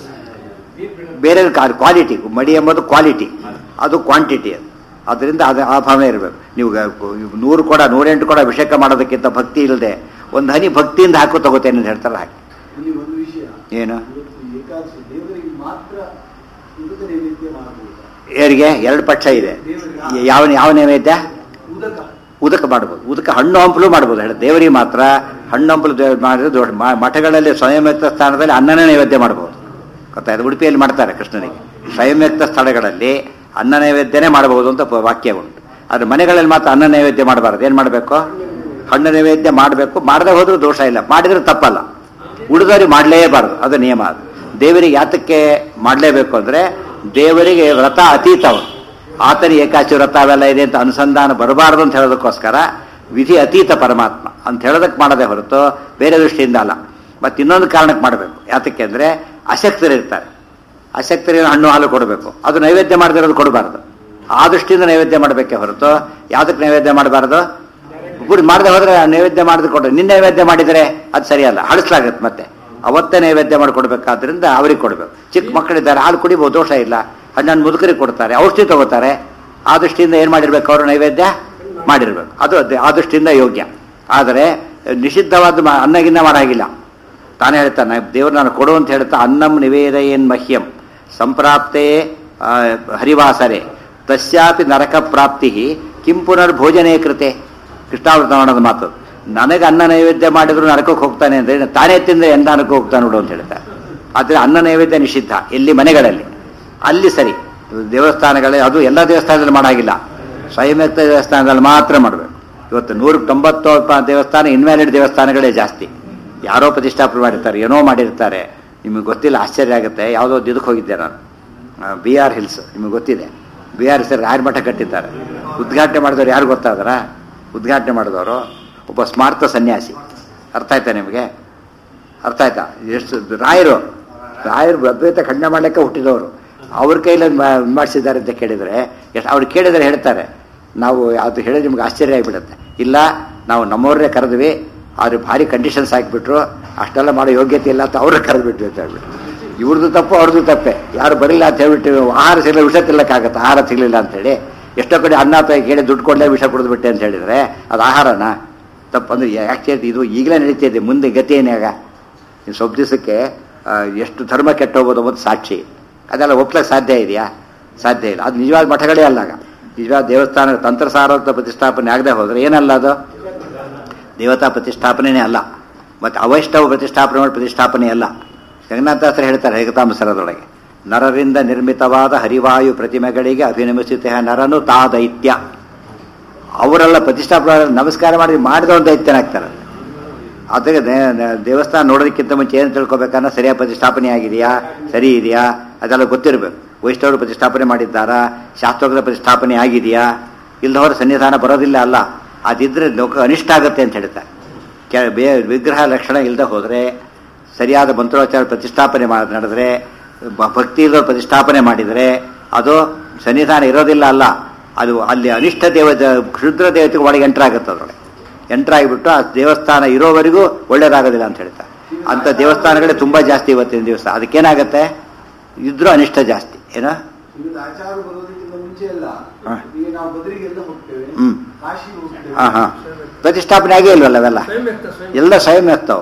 ಬೇರೆ ಕ್ವಾಲಿಟಿ ಮಡಿ ಎಂಬುದು ಕ್ವಾಲಿಟಿ ಅದು ಕ್ವಾಂಟಿಟಿ ಅದು ಅದರಿಂದ ಅದು ಆ ಭಾವನೆ ಇರಬೇಕು ನೀವು ಗ- ಗ- ನೂರು ಕೊಡ ನೂರೆಂಟು ಕೊಡ ಅಭಿಷೇಕ ಮಾಡೋದಕ್ಕಿಂತ ಭಕ್ತಿ ಇಲ್ಲದೆ ಒಂದು ಹನಿ ಭಕ್ತಿಯಿಂದ ಹಾಕು ತಗೋತೇನೆ ಅಂತ ಹೇಳ್ತಾರೆ ಹಾಗೆ
ಇಲ್ಲಿ ಒಂದು ವಿಷಯ
ಏನು
ಇವತ್ತು ಏಕಾದಶಿ ದೇವರಿಗೆ ಮಾತ್ರ ಉದಕ ನೈವೇದ್ಯ ಮಾಡಬಹುದು
ಯಾರಿಗೆ ಎರಡು ಪಕ್ಷ ಇದೆ ಯಾವ ಯಾವ ನೈವೇದ್ಯ
ಉದಕ
ಉದಕ ಮಾಡ್ಬೋದು ಉದಕ ಹಣ್ಣು ಹಂಪಲು ಮಾಡ್ಬೋದು ಹೇಳಿ ದೇವರಿಗೆ ಮಾತ್ರ ಹಣ್ಣು ಹಂಪಲು ದೇ- ಮಾಡಿದ್ರೆ ದೊಡ್ಡ ಮ- ಮಠಗಳಲ್ಲಿ ಸ್ವಯಂಯುಕ್ತ ಸ್ಥಾನದಲ್ಲಿ ಅನ್ನನೇ ನೈವೇದ್ಯ ಮಾಡ್ಬೋದು ಗೊತ್ತಾಯ್ತು ಉಡುಪಿಯಲ್ಲಿ ಮಾಡ್ತಾರೆ ಕೃಷ್ಣನಿಗೆ ಸ್ವಯಂಯುಕ್ತ ಸ್ಥಳಗಳಲ್ಲಿ ಅನ್ನ ನೈವೇದ್ಯನೇ ಮಾಡಬಹುದು ಅಂತ ಪ- ವಾಕ್ಯ ಉಂಟು ಆದ್ರೆ ಮನೆಗಳಲ್ಲಿ ಮಾತ್ರ ಅನ್ನ ನೈವೇದ್ಯ ಮಾಡಬಾರ್ದು ಏನು ಮಾಡಬೇಕು ಹಣ್ಣು ನೈವೇದ್ಯ ಮಾಡಬೇಕು ಮಾಡದೆ ಹೋದ್ರೂ ದೋಷ ಇಲ್ಲ ಮಾಡಿದ್ರೆ ತಪ್ಪಲ್ಲ ಉಳಿದವರಿಗೆ ಮಾಡಲೇಬಾರ್ದು ಅದು ನಿಯಮ ಅದು ದೇವರಿಗೆ ಯಾತಕ್ಕೆ ಮಾಡಲೇಬೇಕು ಅಂದ್ರೆ ದೇವರಿಗೆ ವ್ರತ ಅತೀತ ಅವರು ಆತನ ಏಕಾಚಿ ವ್ರತ ಅವೆಲ್ಲ ಇದೆ ಅಂತ ಅನುಸಂಧಾನ ಬರಬಾರದು ಅಂತ ಹೇಳೋದಕ್ಕೋಸ್ಕರ ವಿಧಿ ಅತೀತ ಪರಮಾತ್ಮ ಅಂತ ಹೇಳೋದಕ್ಕೆ ಮಾಡದೆ ಹೊರತು ಬೇರೆ ದೃಷ್ಟಿಯಿಂದ ಅಲ್ಲ ಮತ್ತೆ ಇನ್ನೊಂದು ಕಾರಣಕ್ಕೆ ಮಾಡಬೇಕು ಯಾತಕ್ಕೆ ಅಂದ್ರೆ ಅಶಕ್ತರಿರ್ತಾರೆ ಅಶಕ್ತರಿಗೆ ಹಣ್ಣು ಹಾಲು ಕೊಡಬೇಕು ಅದು ನೈವೇದ್ಯ ಮಾಡದಿರೋದು ಕೊಡಬಾರ್ದು ಆ ದೃಷ್ಟಿಯಿಂದ ನೈವೇದ್ಯ ಮಾಡಬೇಕೇ ಹೊರತು ಯಾವುದಕ್ಕೆ ನೈವೇದ್ಯ ಮಾಡಬಾರ್ದು ಗುಡಿ ಮಾಡದೆ ಹೋದ್ರೆ ನೈವೇದ್ಯ ಮಾಡಿದ್ರೆ ಕೊಡ್ರಿ ನಿನ್ನ ನೈವೇದ್ಯ ಮಾಡಿದರೆ ಅದು ಸರಿಯಲ್ಲ ಹಳಸ್ಲಾಗತ್ತೆ ಮತ್ತೆ ಅವತ್ತೇ ನೈವೇದ್ಯ ಮಾಡಿ ಕೊಡ್ಬೇಕಾದ್ರಿಂದ ಅವ್ರಿಗೆ ಕೊಡಬೇಕು ಚಿಕ್ಕ ಮಕ್ಕಳಿದ್ದಾರೆ ಹಾಲು ಕುಡಿಬೋದು ದೋಷ ಇಲ್ಲ ಹಣ್ಣನ್ನು ಮುದುಕರಿಗೆ ಕೊಡ್ತಾರೆ ಔಷಧಿ ತಗೋತಾರೆ ಆ ದೃಷ್ಟಿಯಿಂದ ಏನು ಮಾಡಿರ್ಬೇಕು ಅವರು ನೈವೇದ್ಯ ಮಾಡಿರ್ಬೇಕು ಅದು ಅದೇ- ಆ ದೃಷ್ಟಿಯಿಂದ ಯೋಗ್ಯ ಆದರೆ ನಿಷಿದ್ಧವಾದ ಮ- ಅನ್ನಗಿನ್ನ ಮಾಡಾಗಿಲ್ಲ ತಾನೇ ಹೇಳ್ತಾನೆ ದೇವರು ನಾನು ಕೊಡು ಅಂತ ಹೇಳ್ತಾ ಅನ್ನಂ ನಿವೇದಯೇನ್ ಮಹ್ಯಂ ಸಂಪ್ರಾಪ್ತೇ ಆ, ಹರಿವಾಸರೆ ತಸ್ಯಾಪಿ ನರಕ ಪ್ರಾಪ್ತಿ ಕಿಂ ಪುನರ್ಭೋಜನೇ ಕೃತೆ ಕೃಷ್ಣಾವೃತಮಾನದ ಮಾತು ನನಗೆ ಅನ್ನ ನೈವೇದ್ಯ ಮಾಡಿದ್ರು ನರಕಕ್ಕೆ ಹೋಗ್ತಾನೆ ಅಂದ್ರೆ ತಾನೇ ತಿಂದ್ರೆ ಎಂದ ನರಕಕ್ಕೆ ಹೋಗ್ತಾನೆ ನೋಡು ಅಂತ ಹೇಳ್ತಾರೆ ಆದರೆ ಅನ್ನ ನೈವೇದ್ಯ ನಿಷಿದ್ಧ ಎಲ್ಲಿ ಮನೆಗಳಲ್ಲಿ ಅಲ್ಲಿ ಸರಿ ದೇವಸ್ಥಾನಗಳೇ ಅದು ಎಲ್ಲ ದೇವಸ್ಥಾನದಲ್ಲಿ ಮಾಡಾಗಿಲ್ಲ ಸ್ವಯಂಯುಕ್ತ ದೇವಸ್ಥಾನದಲ್ಲಿ ಮಾತ್ರ ಮಾಡಬೇಕು ಇವತ್ತು ನೂರಕ್ಕೆ ತೊಂಬತ್ತು ಪ- ದೇವಸ್ಥಾನ ಇನ್ವ್ಯಾಲಿಡ್ ದೇವಸ್ಥಾನಗಳೇ ಜಾಸ್ತಿ ಯಾರೋ ಪ್ರತಿಷ್ಠಾಪನೆ ಮಾಡಿರ್ತಾರೆ ಏನೋ ಮಾಡಿರ್ತಾರೆ ನಿಮಗೆ ಗೊತ್ತಿಲ್ಲ ಆಶ್ಚರ್ಯ ಆಗುತ್ತೆ ಯಾವುದೋ ಒಂದು ಇದಕ್ಕೆ ಹೋಗಿದ್ದೆ ನಾನು ಬಿ ಆರ್ ಹಿಲ್ಸ್ ನಿಮಗೆ ಗೊತ್ತಿದೆ ಬಿ ಆರ್ ಹಿಲ್ಸ್ ರಾಯರ ಮಠ ಕಟ್ಟಿದ್ದಾರೆ ಉದ್ಘಾಟನೆ ಮಾಡಿದವರು ಯಾರು ಗೊತ್ತಾದ್ರ ಉದ್ಘಾಟನೆ ಮಾಡಿದವರು ಒಬ್ಬ ಸ್ಮಾರ್ತ ಸನ್ಯಾಸಿ ಅರ್ಥ ಆಯ್ತಾ ನಿಮಗೆ ಅರ್ಥ ಆಯ್ತಾ ಎಷ್ಟು ರಾಯರು ರಾಯರು ಅದ್ವೈತ ಖಂಡನೆ ಮಾಡ್ಲಿಕ್ಕೆ ಹುಟ್ಟಿದವರು ಅವ್ರ ಕೈಲಿ ಮಾಡಿಸಿದ್ದಾರೆ ಅಂತ ಕೇಳಿದರೆ ಎಷ್ಟು ಅವ್ರು ಕೇಳಿದರೆ ಹೇಳ್ತಾರೆ ನಾವು ಅದು ಹೇಳಿದ್ರೆ ನಿಮ್ಗೆ ಆಶ್ಚರ್ಯ ಆಗಿಬಿಡುತ್ತೆ ಇಲ್ಲ ನಾವು ನಮ್ಮವ್ರನ್ನೇ ಕರೆದ್ವಿ ಆದ್ರೆ ಭಾರಿ ಕಂಡೀಷನ್ಸ್ ಹಾಕಿಬಿಟ್ರು ಅಷ್ಟೆಲ್ಲ ಮಾಡೋ ಯೋಗ್ಯತೆ ಇಲ್ಲ ಅಂತ ಅವ್ರನ್ನ ಕರೆದ್ಬಿಟ್ವಿ ಅಂತ ಹೇಳ್ಬಿಟ್ಟು ಇವ್ರದ್ದು ತಪ್ಪು ಅವ್ರದ್ದು ತಪ್ಪೆ ಯಾರು ಬರಿಲ್ಲ ಅಂತ ಹೇಳ್ಬಿಟ್ಟು ಆಹಾರ ಸಿಗಲಿಲ್ಲ ವಿಷ ತಿನ್ನಕ್ಕಾಗತ್ತೆ ಆಹಾರ ಸಿಗಲಿಲ್ಲ ಅಂತೇಳಿ ಎಷ್ಟೋ ಕಡೆ ಅನ್ನ ಪೈ ಕೇಳಿ ದುಡ್ಡು ಕೊಡಲೇ ವಿಷ ಕುಡಿದ್ಬಿಟ್ಟೆ ಅಂತ ಹೇಳಿದ್ರೆ ಅದು ಆಹಾರನ ತಪ್ಪಂದ್ರೆ ಯಾಕೆ ಇದು ಈಗಲೇ ನಡೀತಿದೆ ಮುಂದೆ ಗತಿ ಏನಾಗ ಇನ್ನು ಸ್ವಲ್ಪ ದಿವಸಕ್ಕೆ ಆ, ಎಷ್ಟು ಧರ್ಮ ಕೆಟ್ಟೋಗ್ಬೋದು ಅನ್ನೋದು ಸಾಕ್ಷಿ ಅದೆಲ್ಲ ಒಪ್ಲಕ್ಕೆ ಸಾಧ್ಯ ಇದೆಯಾ ಸಾಧ್ಯ ಇಲ್ಲ ಅದು ನಿಜವಾದ ಮಠಗಳೇ ಅಲ್ಲಾಗ ನಿಜವಾದ ದೇವಸ್ಥಾನ ತಂತ್ರಸಾರೋಕ್ತ ಪ್ರತಿಷ್ಠಾಪನೆ ಆಗದೆ ಹೋದ್ರೆ ಏನಲ್ಲ ಅದು ದೇವತಾ ಪ್ರತಿಷ್ಠಾಪನೆನೇ ಅಲ್ಲ ಮತ್ತು ಅವೈಷ್ಣವ ಪ್ರತಿಷ್ಠಾಪನೆ ಮಾಡಿ ಪ್ರತಿಷ್ಠಾಪನೆ ಅಲ್ಲ ಜಗನ್ನಾಥಾಸ್ತ್ರ ಹೇಳ್ತಾರೆ ಹೇಗತಾಮಸರದೊಳಗೆ ನರರಿಂದ ನಿರ್ಮಿತವಾದ ಹರಿವಾಯು ಪ್ರತಿಮೆಗಳಿಗೆ ಅಭಿನಮಿಸುತ್ತೆ ನರನು ತಾ ದೈತ್ಯ ಅವರೆಲ್ಲ ಪ್ರತಿಷ್ಠಾಪನೆ ನಮಸ್ಕಾರ ಮಾಡಿ ಮಾಡಿದವನು ದೈತ್ಯನಾಗ್ತಾರೆ ಅದಕ್ಕೆ ದೇ- ದೇ- ದೇವಸ್ಥಾನ ನೋಡೋದಕ್ಕಿಂತ ಮುಂಚೆ ಏನು ತಿಳ್ಕೊಬೇಕನ್ನ ಸರಿಯಾದ ಪ್ರತಿಷ್ಠಾಪನೆ ಆಗಿದೆಯಾ ಸರಿ ಇದೆಯಾ ಅದೆಲ್ಲ ಗೊತ್ತಿರಬೇಕು ವೈಷ್ಣವರು ಪ್ರತಿಷ್ಠಾಪನೆ ಮಾಡಿದ್ದಾರಾ ಶಾಸ್ತ್ರೋಕ್ತ ಪ್ರತಿಷ್ಠಾಪನೆ ಆಗಿದೆಯಾ ಇಲ್ಲದವರ ಸನ್ನಿಧಾನ ಬರೋದಿಲ್ಲ ಅಲ್ಲ ಅದಿದ್ರೆ ಲೋಕ ಅನಿಷ್ಟ ಆಗುತ್ತೆ ಅಂತ ಹೇಳ್ತಾರೆ ಕೆ ಬೇ ವಿಗ್ರಹ ಲಕ್ಷಣ ಇಲ್ಲದೆ ಹೋದರೆ ಸರಿಯಾದ ಮಂತ್ರೋಚ್ಚಾರ ಪ್ರತಿಷ್ಠಾಪನೆ ಮಾಡಿ ನಡೆದ್ರೆ ಬ- ಭಕ್ತಿ ಇಲ್ಲದ ಪ್ರತಿಷ್ಠಾಪನೆ ಮಾಡಿದರೆ ಅದು ಸನ್ನಿಧಾನ ಇರೋದಿಲ್ಲ ಅಲ್ಲ ಅದು ಅಲ್ಲಿ ಅನಿಷ್ಟ ದೇವ ಕ್ಷುದ್ರ ದೇವತೆಗೆ ಒಳಗೆ ಎಂಟರ್ ಆಗುತ್ತೆ ಅದರೊಳಗೆ ಎಂಟರ್ ಆಗಿಬಿಟ್ಟು ಆ ದೇವಸ್ಥಾನ ಇರೋವರೆಗೂ ಒಳ್ಳೇದಾಗೋದಿಲ್ಲ ಅಂತ ಹೇಳ್ತಾರೆ ಅಂಥ ದೇವಸ್ಥಾನಗಳೇ ತುಂಬ ಜಾಸ್ತಿ ಇವತ್ತಿನ ದಿವಸ ಅದಕ್ಕೇನಾಗತ್ತೆ ಇದ್ರೂ ಅನಿಷ್ಟ ಜಾಸ್ತಿ ಏನೋ
ಇವತ್ತು ಆಚಾರ ಬರೋದಕ್ಕಿಂತ ಮುಂಚೆ ಎಲ್ಲ
ಹಾ.
ಈಗ ನಾವು ಬದರಿಗೆಲ್ಲ ಹೋಗ್ತೇವೆ
ಹ್ಮ್.
ಕಾಶಿಗೆ ಹೋಗ್ತೇವೆ
ಹಾಂ ಹಾಂ ಪ್ರತಿಷ್ಠಾಪನೆ ಆಗೇ ಇಲ್ವಲ್ಲ ಅವೆಲ್ಲ ಎಲ್ಲ ಸ್ವಯಂ ಎತ್ತವು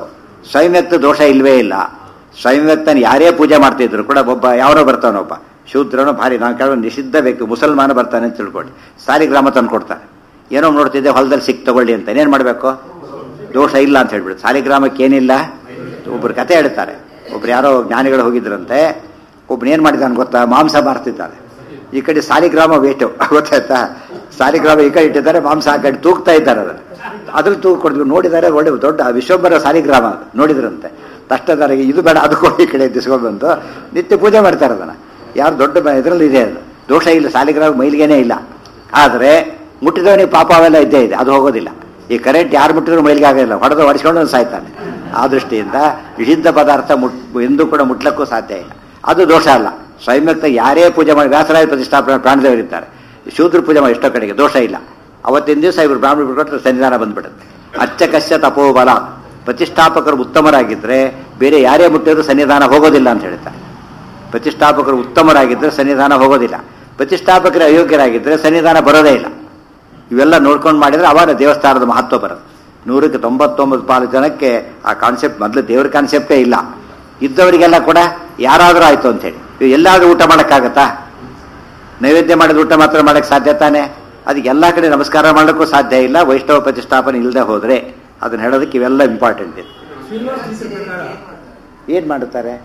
ಸ್ವಯಂವ್ಯಕ್ತ ದೋಷ ಇಲ್ವೇ ಇಲ್ಲ ಸ್ವಯಂವ್ಯಕ್ತನ ಯಾರೇ ಪೂಜೆ ಮಾಡ್ತಿದ್ರು ಕೂಡ ಒಬ್ಬ ಯಾವನೋ ಬರ್ತಾನೊಬ್ಬ ಶೂದ್ರನೋ ಭಾರಿ ನಾನು ಕೇಳೋ ನಿಷಿದ್ಧ ವ್ಯಕ್ತಿ ಮುಸಲ್ಮಾನ ಬರ್ತಾನೆ ಅಂತ ತಿಳ್ಕೊಳ್ಳಿ ಸಾಲಿಗ್ರಾಮ ತಂದು ಕೊಡ್ತಾನೆ ಏನೋ ನೋಡ್ತಿದ್ದೆ ಹೊಲದಲ್ಲಿ ಸಿಕ್ ತಗೊಳ್ಳಿ ಅಂತ ಏನೇನು ಮಾಡಬೇಕು ದೋಷ ಇಲ್ಲ ಅಂತ ಹೇಳ್ಬಿಟ್ಟು ಸಾಲಿಗ್ರಾಮಕ್ಕೆ ಏನಿಲ್ಲ ಒಬ್ರು ಕತೆ ಹೇಳ್ತಾರೆ ಒಬ್ರು ಯಾರೋ ಜ್ಞಾನಿಗಳು ಹೋಗಿದ್ರಂತೆ ಒಬ್ರು ಏನು ಮಾಡಿದಾನೆ ಗೊತ್ತಾ ಮಾಂಸ ಮಾರ್ತಿದ್ದಾನೆ ಈ ಕಡೆ ಸಾಲಿಗ್ರಾಮ ವೇಟು ಗೊತ್ತಾಯ್ತಾ ಸಾಲಿಗ್ರಾಮ ಈ ಕಡೆ ಇಟ್ಟಿದ್ದಾರೆ ಮಾಂಸ ಆ ಕಡೆ ತೂಗ್ತಾ ಇದ್ದಾರೆ ಅದನ್ನು ಅದ್ರಲ್ಲಿ ತೂಗ್ ಕೊಡ್ತೀವಿ ನೋಡಿದ್ದಾರೆ ಒಳ್ಳೆ ದೊಡ್ಡ ವಿಶ್ವಂಬರ ಸಾಲಿಗ್ರಾಮ ಅದು ನೋಡಿದ್ರಂತೆ ತಷ್ಟದಾರಿಗೆ ಇದು ಬೇಡ ಅದು ಕೊಡಿ ಈ ಕಡೆ ಬಂದು ನಿತ್ಯ ಪೂಜೆ ಮಾಡ್ತಾರೆ ಅದನ್ನು ಯಾರು ದೊಡ್ಡ ಇದರಲ್ಲಿ ಇದೆ ಅದು ದೋಷ ಇಲ್ಲ ಸಾಲಿಗ್ರಾಮ ಮೈಲಿಗೆನೇ ಇಲ್ಲ ಆದರೆ ಮುಟ್ಟಿದವನಿಗೆ ಪಾಪ ಅವೆಲ್ಲ ಇದ್ದೇ ಇದೆ ಅದು ಹೋಗೋದಿಲ್ಲ ಈ ಕರೆಂಟ್ ಯಾರು ಮುಟ್ಟಿದ್ರು ಮೈಲಿಗೆ ಆಗೋದಿಲ್ಲ ಹೊಡೆದು ಹೊಡಿಸ್ಕೊಂಡು ಸಾಯ್ತಾನೆ ಆ ದೃಷ್ಟಿಯಿಂದ ನಿಷಿದ್ಧ ಪದಾರ್ಥ ಮುಟ್ ಎಂದೂ ಕೂಡ ಮುಟ್ಲಕ್ಕೂ ಸಾಧ್ಯ ಇಲ್ಲ ಅದು ದೋಷ ಅಲ್ಲ ಸ್ವಯಂವ್ಯಕ್ತ ಯಾರೇ ಪೂಜೆ ಮಾಡಿ ವ್ಯಾಸರಾಯ ಪ್ರತಿಷ್ಠಾಪನೆ ಪ್ರಾಣದೇವರಿದ್ದಾರೆ ಶೂದ್ರ ಪೂಜೆ ಮಾಡಿ ಎಷ್ಟೋ ಕಡೆಗೆ ದೋಷ ಇಲ್ಲ ಅವತ್ತಿನ ದಿವಸ ಇವರು ಬ್ರಾಹ್ಮಣ ಬಿಟ್ಕೊಟ್ರೆ ಸನ್ನಿಧಾನ ಬಂದ್ಬಿಡುತ್ತೆ ಅಚ್ಚಕಶ್ಯ ತಪೋಬಲ ಪ್ರತಿಷ್ಠಾಪಕರು ಉತ್ತಮರಾಗಿದ್ದರೆ ಬೇರೆ ಯಾರೇ ಮುಟ್ಟಿದ್ರು ಸನ್ನಿಧಾನ ಹೋಗೋದಿಲ್ಲ ಅಂತ ಹೇಳ್ತಾರೆ ಪ್ರತಿಷ್ಠಾಪಕರು ಉತ್ತಮರಾಗಿದ್ದರೆ ಸನ್ನಿಧಾನ ಹೋಗೋದಿಲ್ಲ ಪ್ರತಿಷ್ಠಾಪಕರು ಅಯೋಗ್ಯರಾಗಿದ್ದರೆ ಸನ್ನಿಧಾನ ಬರೋದೇ ಇಲ್ಲ ಇವೆಲ್ಲ ನೋಡ್ಕೊಂಡು ಮಾಡಿದ್ರೆ ಅವಾಗ ದೇವಸ್ಥಾನದ ಮಹತ್ವ ಬರುತ್ತೆ ನೂರಕ್ಕೆ ತೊಂಬತ್ತೊಂಬತ್ತು ಪಾಲು ಜನಕ್ಕೆ ಆ ಕಾನ್ಸೆಪ್ಟ್ ಮೊದಲು ದೇವ್ರ ಕಾನ್ಸೆಪ್ಟೇ ಇಲ್ಲ ಇದ್ದವರಿಗೆಲ್ಲ ಕೂಡ ಯಾರಾದರೂ ಆಯಿತು ಅಂತೇಳಿ ಇವು ಎಲ್ಲಾದರೂ ಊಟ ಮಾಡೋಕ್ಕಾಗತ್ತಾ ನೈವೇದ್ಯ ಮಾಡಿದ ಊಟ ಮಾತ್ರ ಮಾಡೋಕ್ಕೆ ಸಾಧ್ಯ ತಾನೆ ಅದಕ್ಕೆ ಎಲ್ಲ ಕಡೆ ನಮಸ್ಕಾರ ಮಾಡೋಕ್ಕೂ ಸಾಧ್ಯ ಇಲ್ಲ ವೈಷ್ಣವ ಪ್ರತಿಷ್ಠಾಪನೆ ಇಲ್ಲದೆ ಹೋದರೆ ಅದನ್ನ ಹೇಳೋದಕ್ಕೆ ಇವೆಲ್ಲ ಇಂಪಾರ್ಟೆಂಟ್ ಇದೆ
ಶ್ರೀನಿವಾಸ ತೀರ್ಥ ಪ್ರಕಾರ
ಏನು ಮಾಡುತ್ತಾರೆ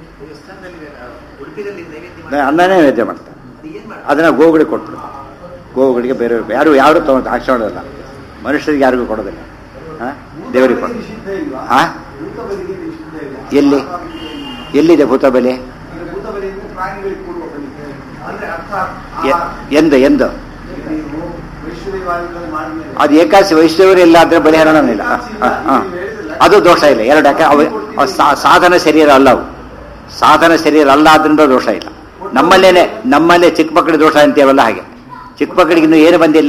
ಉಡುಪಿದಲ್ಲಿ ನೈವೇದ್ಯ
ಅನ್ನನೇ ನೈವೇದ್ಯ ಮಾಡ್ತಾರೆ
ಏನ್ ಮಾಡ್ತಾರೆ
ಅದನ್ನ ಗೋವುಗಳಿಗೆ ಕೊಟ್ಬಿಡು ಗೋವುಗಳಿಗೆ ಬೇರೆ ಯಾರು ಯಾರು ತಗೊಂಡು ಹಾಕ್ಸೋದಿಲ್ಲ ಮನುಷ್ಯರಿಗೆ ಯಾರಿಗೂ ಕೊಡೋದಿಲ್ಲ ಹಾಂ ದೇವರಿಗೆ ಕೊಡ
ನಿಷಿದ್ಧ ಇಲ್ವಾ
ಹಾಂ
ಭೂತ ಬಲಿಗೆ ನಿಷಿದ್ಧ ಇಲ್ಲ
ಎಲ್ಲಿ? ಎಲ್ಲಿದೆ ಭೂತ ಬಲಿ
ಈಗ ಭೂತ ಬಲಿ ಅಂದ್ರೆ ಪ್ರಾಣಿಗಳಿಗೆ ಕೊಡುವ ಬಲಿ ಅಂದ್ರೆ ಅರ್ಥ
ಎ-
ಆಹಾರ.
ಎಂದು ಎಂದು
ನೀವು ವೈಶ್ವದೇವಾದಿಗಳು ಮಾಡಿದ್ಮೇಲೆ
ಅದು ಏಕಾಸಿ ವೈಷ್ಣವರು ಇಲ್ಲ ಅಂದ್ರೆ ಬಲಿಹರಣನೇ ಇಲ್ಲ ಹ, ಹ, ಹ. ಅದು ದೋಷ ಇಲ್ಲ ಎರಡು ಯಾಕೆ ಅವು ಅವು ಸಾ- ಸಾಧನ ಶರೀರ ಅಲ್ಲ ಅವು ಸಾಧನ ಶರೀರ ಅಲ್ಲ ಆದ್ರಿಂದ ದೋಷ ಇಲ್ಲ ನಮ್ಮಲ್ಲೇನೆ ನಮ್ಮಲ್ಲೇ ಚಿಕ್ಕ ಮಕ್ಕಳಿಗೆ ದೋಷ ಅಂತೀವಲ್ಲ ಹಾಗೆ ಚಿಕ್ಕ ಮಕ್ಕಳಿಗೆ ಇನ್ನೂ ಏನು ಬಂದಿಲ್ಲ